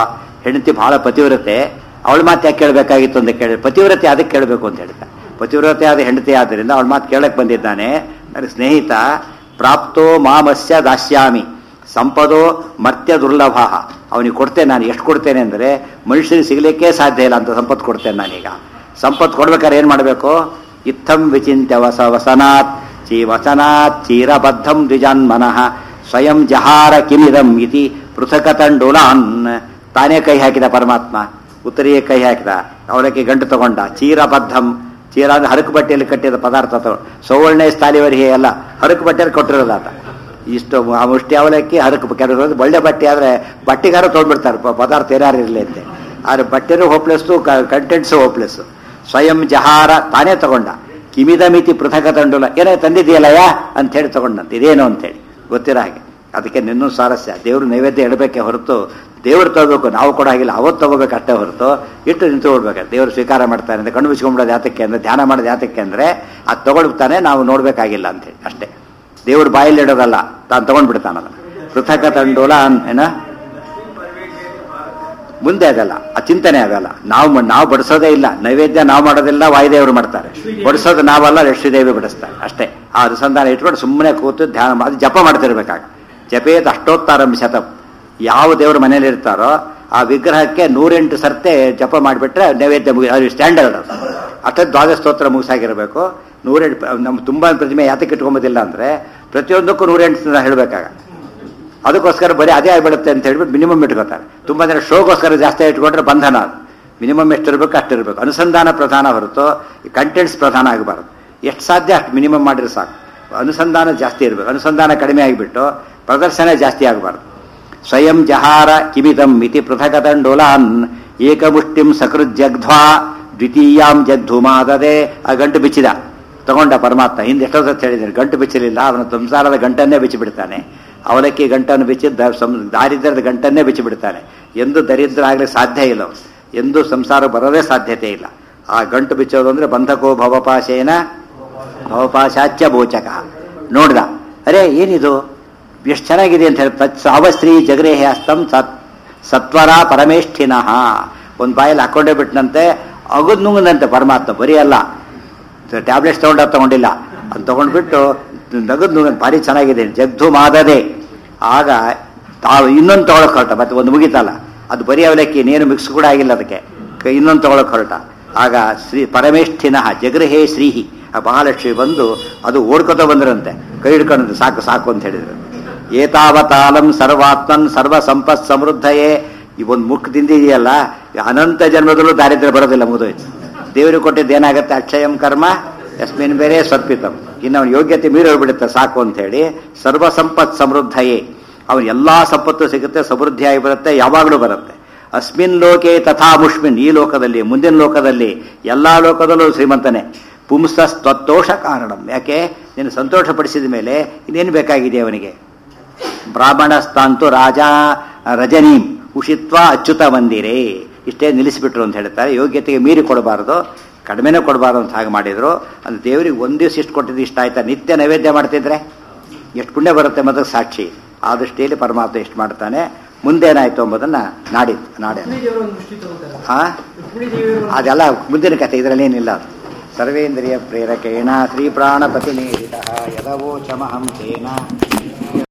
ಹೆಂಡತಿ ಬಹಳ ಪತಿವ್ರತೆ ಅವಳ ಮಾತು ಯಾಕೆ ಕೇಳಬೇಕಾಗಿತ್ತು ಅಂತ ಕೇಳಿ ಪತಿವ್ರತೆ ಅದಕ್ಕೆ ಕೇಳಬೇಕು ಅಂತ ಹೇಳ್ತಾ ಪತಿವ್ರತೆ ಆದ ಹೆಂಡತಿ ಆದ್ದರಿಂದ ಅವಳ ಮಾತು ಕೇಳಕ್ಕೆ ಬಂದಿದ್ದಾನೆ ನನಗೆ ಸ್ನೇಹಿತ ಪ್ರಾಪ್ತೋ ಮಾಮಸ್ಯ ದಾಸ್ಯಾಮಿ ಸಂಪದೋ ಮರ್ತ್ಯ ದುರ್ಲಭ ಅವನಿಗೆ ಕೊಡ್ತೇನೆ ನಾನು ಎಷ್ಟು ಕೊಡ್ತೇನೆ ಅಂದರೆ ಮನುಷ್ಯನಿಗೆ ಸಿಗಲಿಕ್ಕೆ ಸಾಧ್ಯ ಇಲ್ಲ ಅಂತ ಸಂಪತ್ತು ಕೊಡ್ತೇನೆ ನಾನೀಗ ಸಂಪತ್ತು ಕೊಡ್ಬೇಕಾದ್ರೆ ಏನು ಮಾಡಬೇಕು ಇತ್ತಂ ವಿಚಿಂತ್ಯ ವಸ ವಸನಾತ್ ಚೀ ವಸನಾತ್ ಚೀರಬದ್ಧಂ ದ್ವಿಜಾನ್ಮನಃ ಸ್ವಯಂ ಜಹಾರ ಕಿಮಿದಂ ಇತಿ ಪೃಥಕ ತಂಡುಲಾನ್ ತಾನೇ ಕೈ ಹಾಕಿದ ಪರಮಾತ್ಮ ಉತ್ತರಿಯೇ ಕೈ ಹಾಕಿದ ಅವಳಕ್ಕೆ ಗಂಟು ತಗೊಂಡ ಚೀರಬದ್ಧಂ ಚೀರ ಅಂದ್ರೆ ಹರಕು ಬಟ್ಟೆಯಲ್ಲಿ ಕಟ್ಟಿದ ಪದಾರ್ಥ ತಗೊಂಡು ಸೌವರ್ಣ ಸ್ಥಾಲಿವರಿಗೆ ಎಲ್ಲ ಹರಕು ಬಟ್ಟೆಯಲ್ಲಿ ಕೊಟ್ಟಿರೋದಾತ ಇಷ್ಟು ಆ ಮುಷ್ಟಿ ಅವಲಕ್ಕಿ ಹರಕು ಕೆಲವರು ಒಳ್ಳೆ ಬಟ್ಟೆ ಆದರೆ ಬಟ್ಟೆಗಾರ ತೊಗೊಂಡ್ಬಿಡ್ತಾರೆ ಪ- ಪದಾರ್ಥ ಏನಾರು ಇರಲಿ ಅಂತೆ ಆದರೆ ಬಟ್ಟೆನೂ ಹೋಪ್ಲೆಸ್ಸು ಕಂಟೆಂಟ್ಸು ಹೋಪ್ಲೆಸ್ಸು ಸ್ವಯಂ ಜಹಾರ ತಾನೇ ತಗೊಂಡ ಕಿಮಿದ ಮಿತಿ ಪೃಥಕ ತಂಡುಲ ಏನೋ ತಂದಿದೆಯಲ್ಲಯ್ಯ ಅಂತ ಹೇಳಿ ತಗೊಂಡಂತೆ ಇದೇನು ಅಂತೇಳಿ ಗೊತ್ತಿರೋ ಹಾಗೆ ಅದಕ್ಕೆ ನಿನ್ನೂ ಸ್ವಾರಸ್ಯ ದೇವರು ನೈವೇದ್ಯ ಇಡಬೇಕೆ ಹೊರತು ದೇವ್ರು ತಗೋಬೇಕು ನಾವು ಕೂಡ ಹಾಗಿಲ್ಲ ಅವತ್ತು ತಗೋಬೇಕು ಅಷ್ಟೇ ಹೊರತು ಇಟ್ಟು ನಿಂತು ಕೊಡ್ಬೇಕು ದೇವರು ಸ್ವೀಕಾರ ಮಾಡ್ತಾನೆ ಅಂತ ಕಣ್ಣು ಬಿಚ್ಕೊಂಡ್ಬಿಡೋದು ಯಾತಕ್ಕೆ ಅಂದರೆ ಧ್ಯಾನ ಮಾಡೋದು ಯಾತಕ್ಕೆ ಅಂದರೆ ಅದು ತಗೊಳ್ತಾನೆ ನಾವು ನೋಡಬೇಕಾಗಿಲ್ಲ ಅಂತೇಳಿ ಅಷ್ಟೇ ದೇವ್ರ ಬಾಯಲ್ಲಿ ಇಡೋದಲ್ಲ ತಾನು ತಗೊಂಡ್ಬಿಡ್ತಾನಲ್ಲ ಪೃಥಕ ತಂಡೋಲ ಅನ್- ಏನ ಮುಂದೆ ಆಗಲ್ಲ ಆ ಚಿಂತನೆ ಆಗಲ್ಲ ನಾವು ಮ- ನಾವು ಬಡಿಸೋದೇ ಇಲ್ಲ ನೈವೇದ್ಯ ನಾವು ಮಾಡೋದಿಲ್ಲ ವಾಯುದೇವರು ಮಾಡ್ತಾರೆ ಬಡಿಸೋದು ನಾವಲ್ಲ ಲಕ್ಷ್ಮೀದೇವಿ ಬಡಿಸ್ತಾರೆ ಅಷ್ಟೇ ಆ ಅನುಸಂಧಾನ ಇಟ್ಕೊಂಡು ಸುಮ್ಮನೆ ಕೂತು ಧ್ಯಾನ ಮಾಡಿ ಜಪ ಮಾಡ್ತಿರ್ಬೇಕಾಗ ಜಪೇತ್ ಅಷ್ಟೋತ್ತಾರಂ ಶತಂ ಯಾವ ದೇವರು ಮನೇಲಿ ಇರ್ತಾರೋ ಆ ವಿಗ್ರಹಕ್ಕೆ ನೂರೆಂಟು ಸರ್ತೆ ಜಪ ಮಾಡಿಬಿಟ್ರೆ ನೈವೇದ್ಯ ಮುಗಿ ಅದು ಸ್ಟ್ಯಾಂಡರ್ಡ್ ಅದು ಅಷ್ಟೇ ದ್ವಾದಶ ಸ್ತೋತ್ರ ಮುಗಿಸಾಗಿರ್ಬೇಕು ನೂರೆಂಟು ನಮ್ಮ ತುಂಬ ಪ್ರತಿಮೆ ಯಾತಕ್ಕೆ ಇಟ್ಕೊಂಬೋದಿಲ್ಲ ಅಂದರೆ ಪ್ರತಿಯೊಂದಕ್ಕೂ ನೂರೆಂಟು ಹೇಳಬೇಕಾಗ ಅದಕ್ಕೋಸ್ಕರ ಬರೀ ಅದೇ ಆಗಿಬಿಡುತ್ತೆ ಅಂತ ಹೇಳ್ಬಿಟ್ಟು ಮಿನಿಮಮ್ ಇಟ್ಕೋತಾರೆ ತುಂಬ ಜನ ಶೋಗೋಸ್ಕರ ಜಾಸ್ತಿ ಇಟ್ಕೊಂಡ್ರೆ ಬಂಧನ ಅದು ಮಿನಿಮಮ್ ಎಷ್ಟಿರ್ಬೇಕು ಅಷ್ಟಿರ್ಬೇಕು ಅನುಸಂಧಾನ ಪ್ರಧಾನ ಹೊರತು ಕಂಟೆಂಟ್ಸ್ ಪ್ರಧಾನ ಆಗಬಾರ್ದು ಎಷ್ಟು ಸಾಧ್ಯ ಅಷ್ಟು ಮಿನಿಮಮ್ ಮಾಡಿದ್ರೆ ಸಾಕು ಅನುಸಂಧಾನ ಜಾಸ್ತಿ ಇರಬೇಕು ಅನುಸಂಧಾನ ಕಡಿಮೆ ಆಗಿಬಿಟ್ಟು ಪ್ರದರ್ಶನ ಜಾಸ್ತಿ ಆಗಬಾರ್ದು ಸ್ವಯಂ ಜಹಾರ ಕಿಮಿತಂ ಇತಿ ಪೃಥಕತಂಡೋಲಾನ್ ಏಕಮುಷ್ಟಿಂ ಸಕೃತ್ ಜಗ್ಧ್ವಾ ದ್ವಿತೀಯಾಂ ಜಗ್ಧುಮಾದದೆ ಆ ಗಂಟು ಬಿಚ್ಚಿದ ತಗೊಂಡ ಪರಮಾತ್ಮ ಹಿಂದೆ ಎಷ್ಟೋ ಸತಿ ಹೇಳಿದ್ದೇನೆ ಗಂಟು ಬಿಚ್ಚಲಿಲ್ಲ ಅವನ ಸಂಸಾರದ ಗಂಟನ್ನೇ ಬಿಚ್ಚಿಬಿಡ್ತಾನೆ ಅವಲಕ್ಕಿ ಗಂಟನ್ನು ಬಿಚ್ಚಿ ದ- ಸಂ- ದಾರಿದ್ರ್ಯದ ಗಂಟನ್ನೇ ಬಿಚ್ಚಿಬಿಡ್ತಾನೆ ಎಂದು ದರಿದ್ರ ಆಗಲಿ ಸಾಧ್ಯ ಇಲ್ಲ ಅವನು. ಎಂದೂ ಸಂಸಾರ ಬರೋದೇ ಸಾಧ್ಯತೆ ಇಲ್ಲ ಆ ಗಂಟು ಬಿಚ್ಚೋದು ಅಂದ್ರೆ ಬಂಧಕೋ ಭವಪಾಶೇನ ಭವಪಾಶಾಚ್ಯ ಬೋಚಕ ನೋಡ್ದ ಅರೆ ಏನಿದು ಎಷ್ಟು ಚೆನ್ನಾಗಿದೆ ಅಂತ ಹೇಳಿ ತತ್ ಸಾವಸ್ತ್ರೀ ಜಗರೇಹಿ ಹಸ್ತಂ ಸತ್ ಸತ್ವರ ಪರಮೇಷ್ಠಿನಃ ಒಂದು ಬಾಯಲ್ಲಿ ಹಾಕೊಂಡೇ ಬಿಟ್ಟನಂತೆ ಅಗದ್ ನುಂಗದಂತೆ ಪರಮಾತ್ಮ ಬರೀ ಅಲ್ಲ ಟ್ಯಾಬ್ಲೆಟ್ಸ್ ತಗೊಂಡ ತಗೊಂಡಿಲ್ಲ ಅದು ತಗೊಂಡ್ಬಿಟ್ಟು ನಗದ್ ನುಂಗ ಭಾರಿ ಚೆನ್ನಾಗಿದೆ ಜಗ್ಧು ಮಾದದೆ ಆಗ ತಾವು ಇನ್ನೊಂದು ತಗೊಳಕ್ ಹೊರಟ ಮತ್ತೆ ಒಂದು ಮುಗಿತಲ್ಲ ಅದು ಬರೀ ಅವಲಕ್ಕಿ ನೀನು ಮಿಕ್ಸ್ ಕೂಡ ಆಗಿಲ್ಲ ಅದಕ್ಕೆ ಕ- ಇನ್ನೊಂದು ತಗೊಳಕ್ ಹೊರಟ ಆಗ ಶ್ರೀ ಪರಮೇಷ್ಠಿನಃ ಜಗೃಹೇ ಶ್ರೀಹಿ ಆ ಮಹಾಲಕ್ಷ್ಮಿ ಬಂದು ಅದು ಓಡ್ಕೊತ ಬಂದ್ರಂತೆ ಕೈ ಹಿಡ್ಕೊಂಡು ಸಾಕು ಸಾಕು ಅಂತ ಹೇಳಿದ್ರು ಏತಾವತಾಲಂ ಸರ್ವಾತ್ಮನ್ ಸರ್ವ ಸಂಪತ್ ಸಮೃದ್ಧಯೇ ಈ ಒಂದು ಮುಖ ತಿಂದಿದೆಯಲ್ಲ ಅನಂತ ಜನ್ಮದಲ್ಲೂ ದಾರಿದ್ರ್ಯ ಬರೋದಿಲ್ಲ ಮುಗಿದೋಯ್ತು ದೇವರು ಕೊಟ್ಟಿದ್ದು ಏನಾಗುತ್ತೆ ಅಕ್ಷಯಂ ಕರ್ಮ ಯಸ್ಮಿನ್ ಬೇರೆ ಸ್ವರ್ಪಿತಂ ಇನ್ನು ಅವನ ಯೋಗ್ಯತೆ ಮೀರಿ ಹೋಗ್ಬಿಡುತ್ತೆ ಸಾಕು ಅಂತ ಹೇಳಿ ಸರ್ವ ಸಂಪತ್ ಸಮೃದ್ಧಯೇ ಅವನ ಎಲ್ಲಾ ಸಂಪತ್ತು ಸಿಗುತ್ತೆ ಸಮೃದ್ಧಿಯಾಗಿ ಬರುತ್ತೆ ಯಾವಾಗಲೂ ಬರುತ್ತೆ ಅಸ್ಮಿನ್ ಲೋಕೆ ತಥಾ ಮುಷ್ಮಿನ್ ಈ ಲೋಕದಲ್ಲಿ ಮುಂದಿನ ಲೋಕದಲ್ಲಿ ಎಲ್ಲಾ ಲೋಕದಲ್ಲೂ ಶ್ರೀಮಂತನೇ ಪುಂಸಸ್ತೋಷ ಕಾರಣಂ ಯಾಕೆ ನೀನು ಸಂತೋಷಪಡಿಸಿದ ಮೇಲೆ ಇನ್ನೇನು ಬೇಕಾಗಿದೆ ಅವನಿಗೆ ಬ್ರಾಹ್ಮಣಸ್ತಾಂತು ರಾಜ ರಜನೀಂ ಉಷಿತ್ವ ಅಚ್ಯುತ ಮಂದಿರೇ ಇಷ್ಟೇ ನಿಲ್ಲಿಸಿಬಿಟ್ರು ಅಂತ ಹೇಳ್ತಾರೆ ಯೋಗ್ಯತೆಗೆ ಮೀರಿ ಕೊಡಬಾರದು ಕಡಿಮೆನೇ ಕೊಡಬಾರ್ದು ಅಂತ ಹಾಗೆ ಮಾಡಿದ್ರು ಅಂದ್ರೆ ದೇವರಿಗೆ ಒಂದು ದಿವಸ ಇಷ್ಟು ಕೊಟ್ಟಿದ್ದು ಇಷ್ಟ ಆಯ್ತಾ ನಿತ್ಯ ನೈವೇದ್ಯ ಮಾಡ್ತಿದ್ರೆ ಎಷ್ಟು ಪುಣ್ಯ ಬರುತ್ತೆ ಮತ್ತು ಸಾಕ್ಷಿ ಆ ದೃಷ್ಟಿಯಲ್ಲಿ ಪರಮಾತ್ಮ ಎಷ್ಟು ಮಾಡ್ತಾನೆ ಮುಂದೇನಾಯ್ತು ಎಂಬುದನ್ನ ನಾಡಿ ನಾಡೆ
ರುಕ್ಮಿಣಿ ದೇವರ ಒಂದು ದೃಷ್ಟಿ ತಗೋತಾರೆ
ಹಾ
ರುಕ್ಮಿಣಿ ದೇವಿಯವರು
ಅದೆಲ್ಲ ಮುಂದಿನ ಕಥೆ ಇದರಲ್ಲಿ ಏನಿಲ್ಲ ಅದು ಸರ್ವೇಂದ್ರಿಯ ಪ್ರೇರಕೇಣ ಶ್ರೀ ಪ್ರಾಣಪತಿ ನೇರಿತ ಯದವೋಚಮಹಂ ತೇನ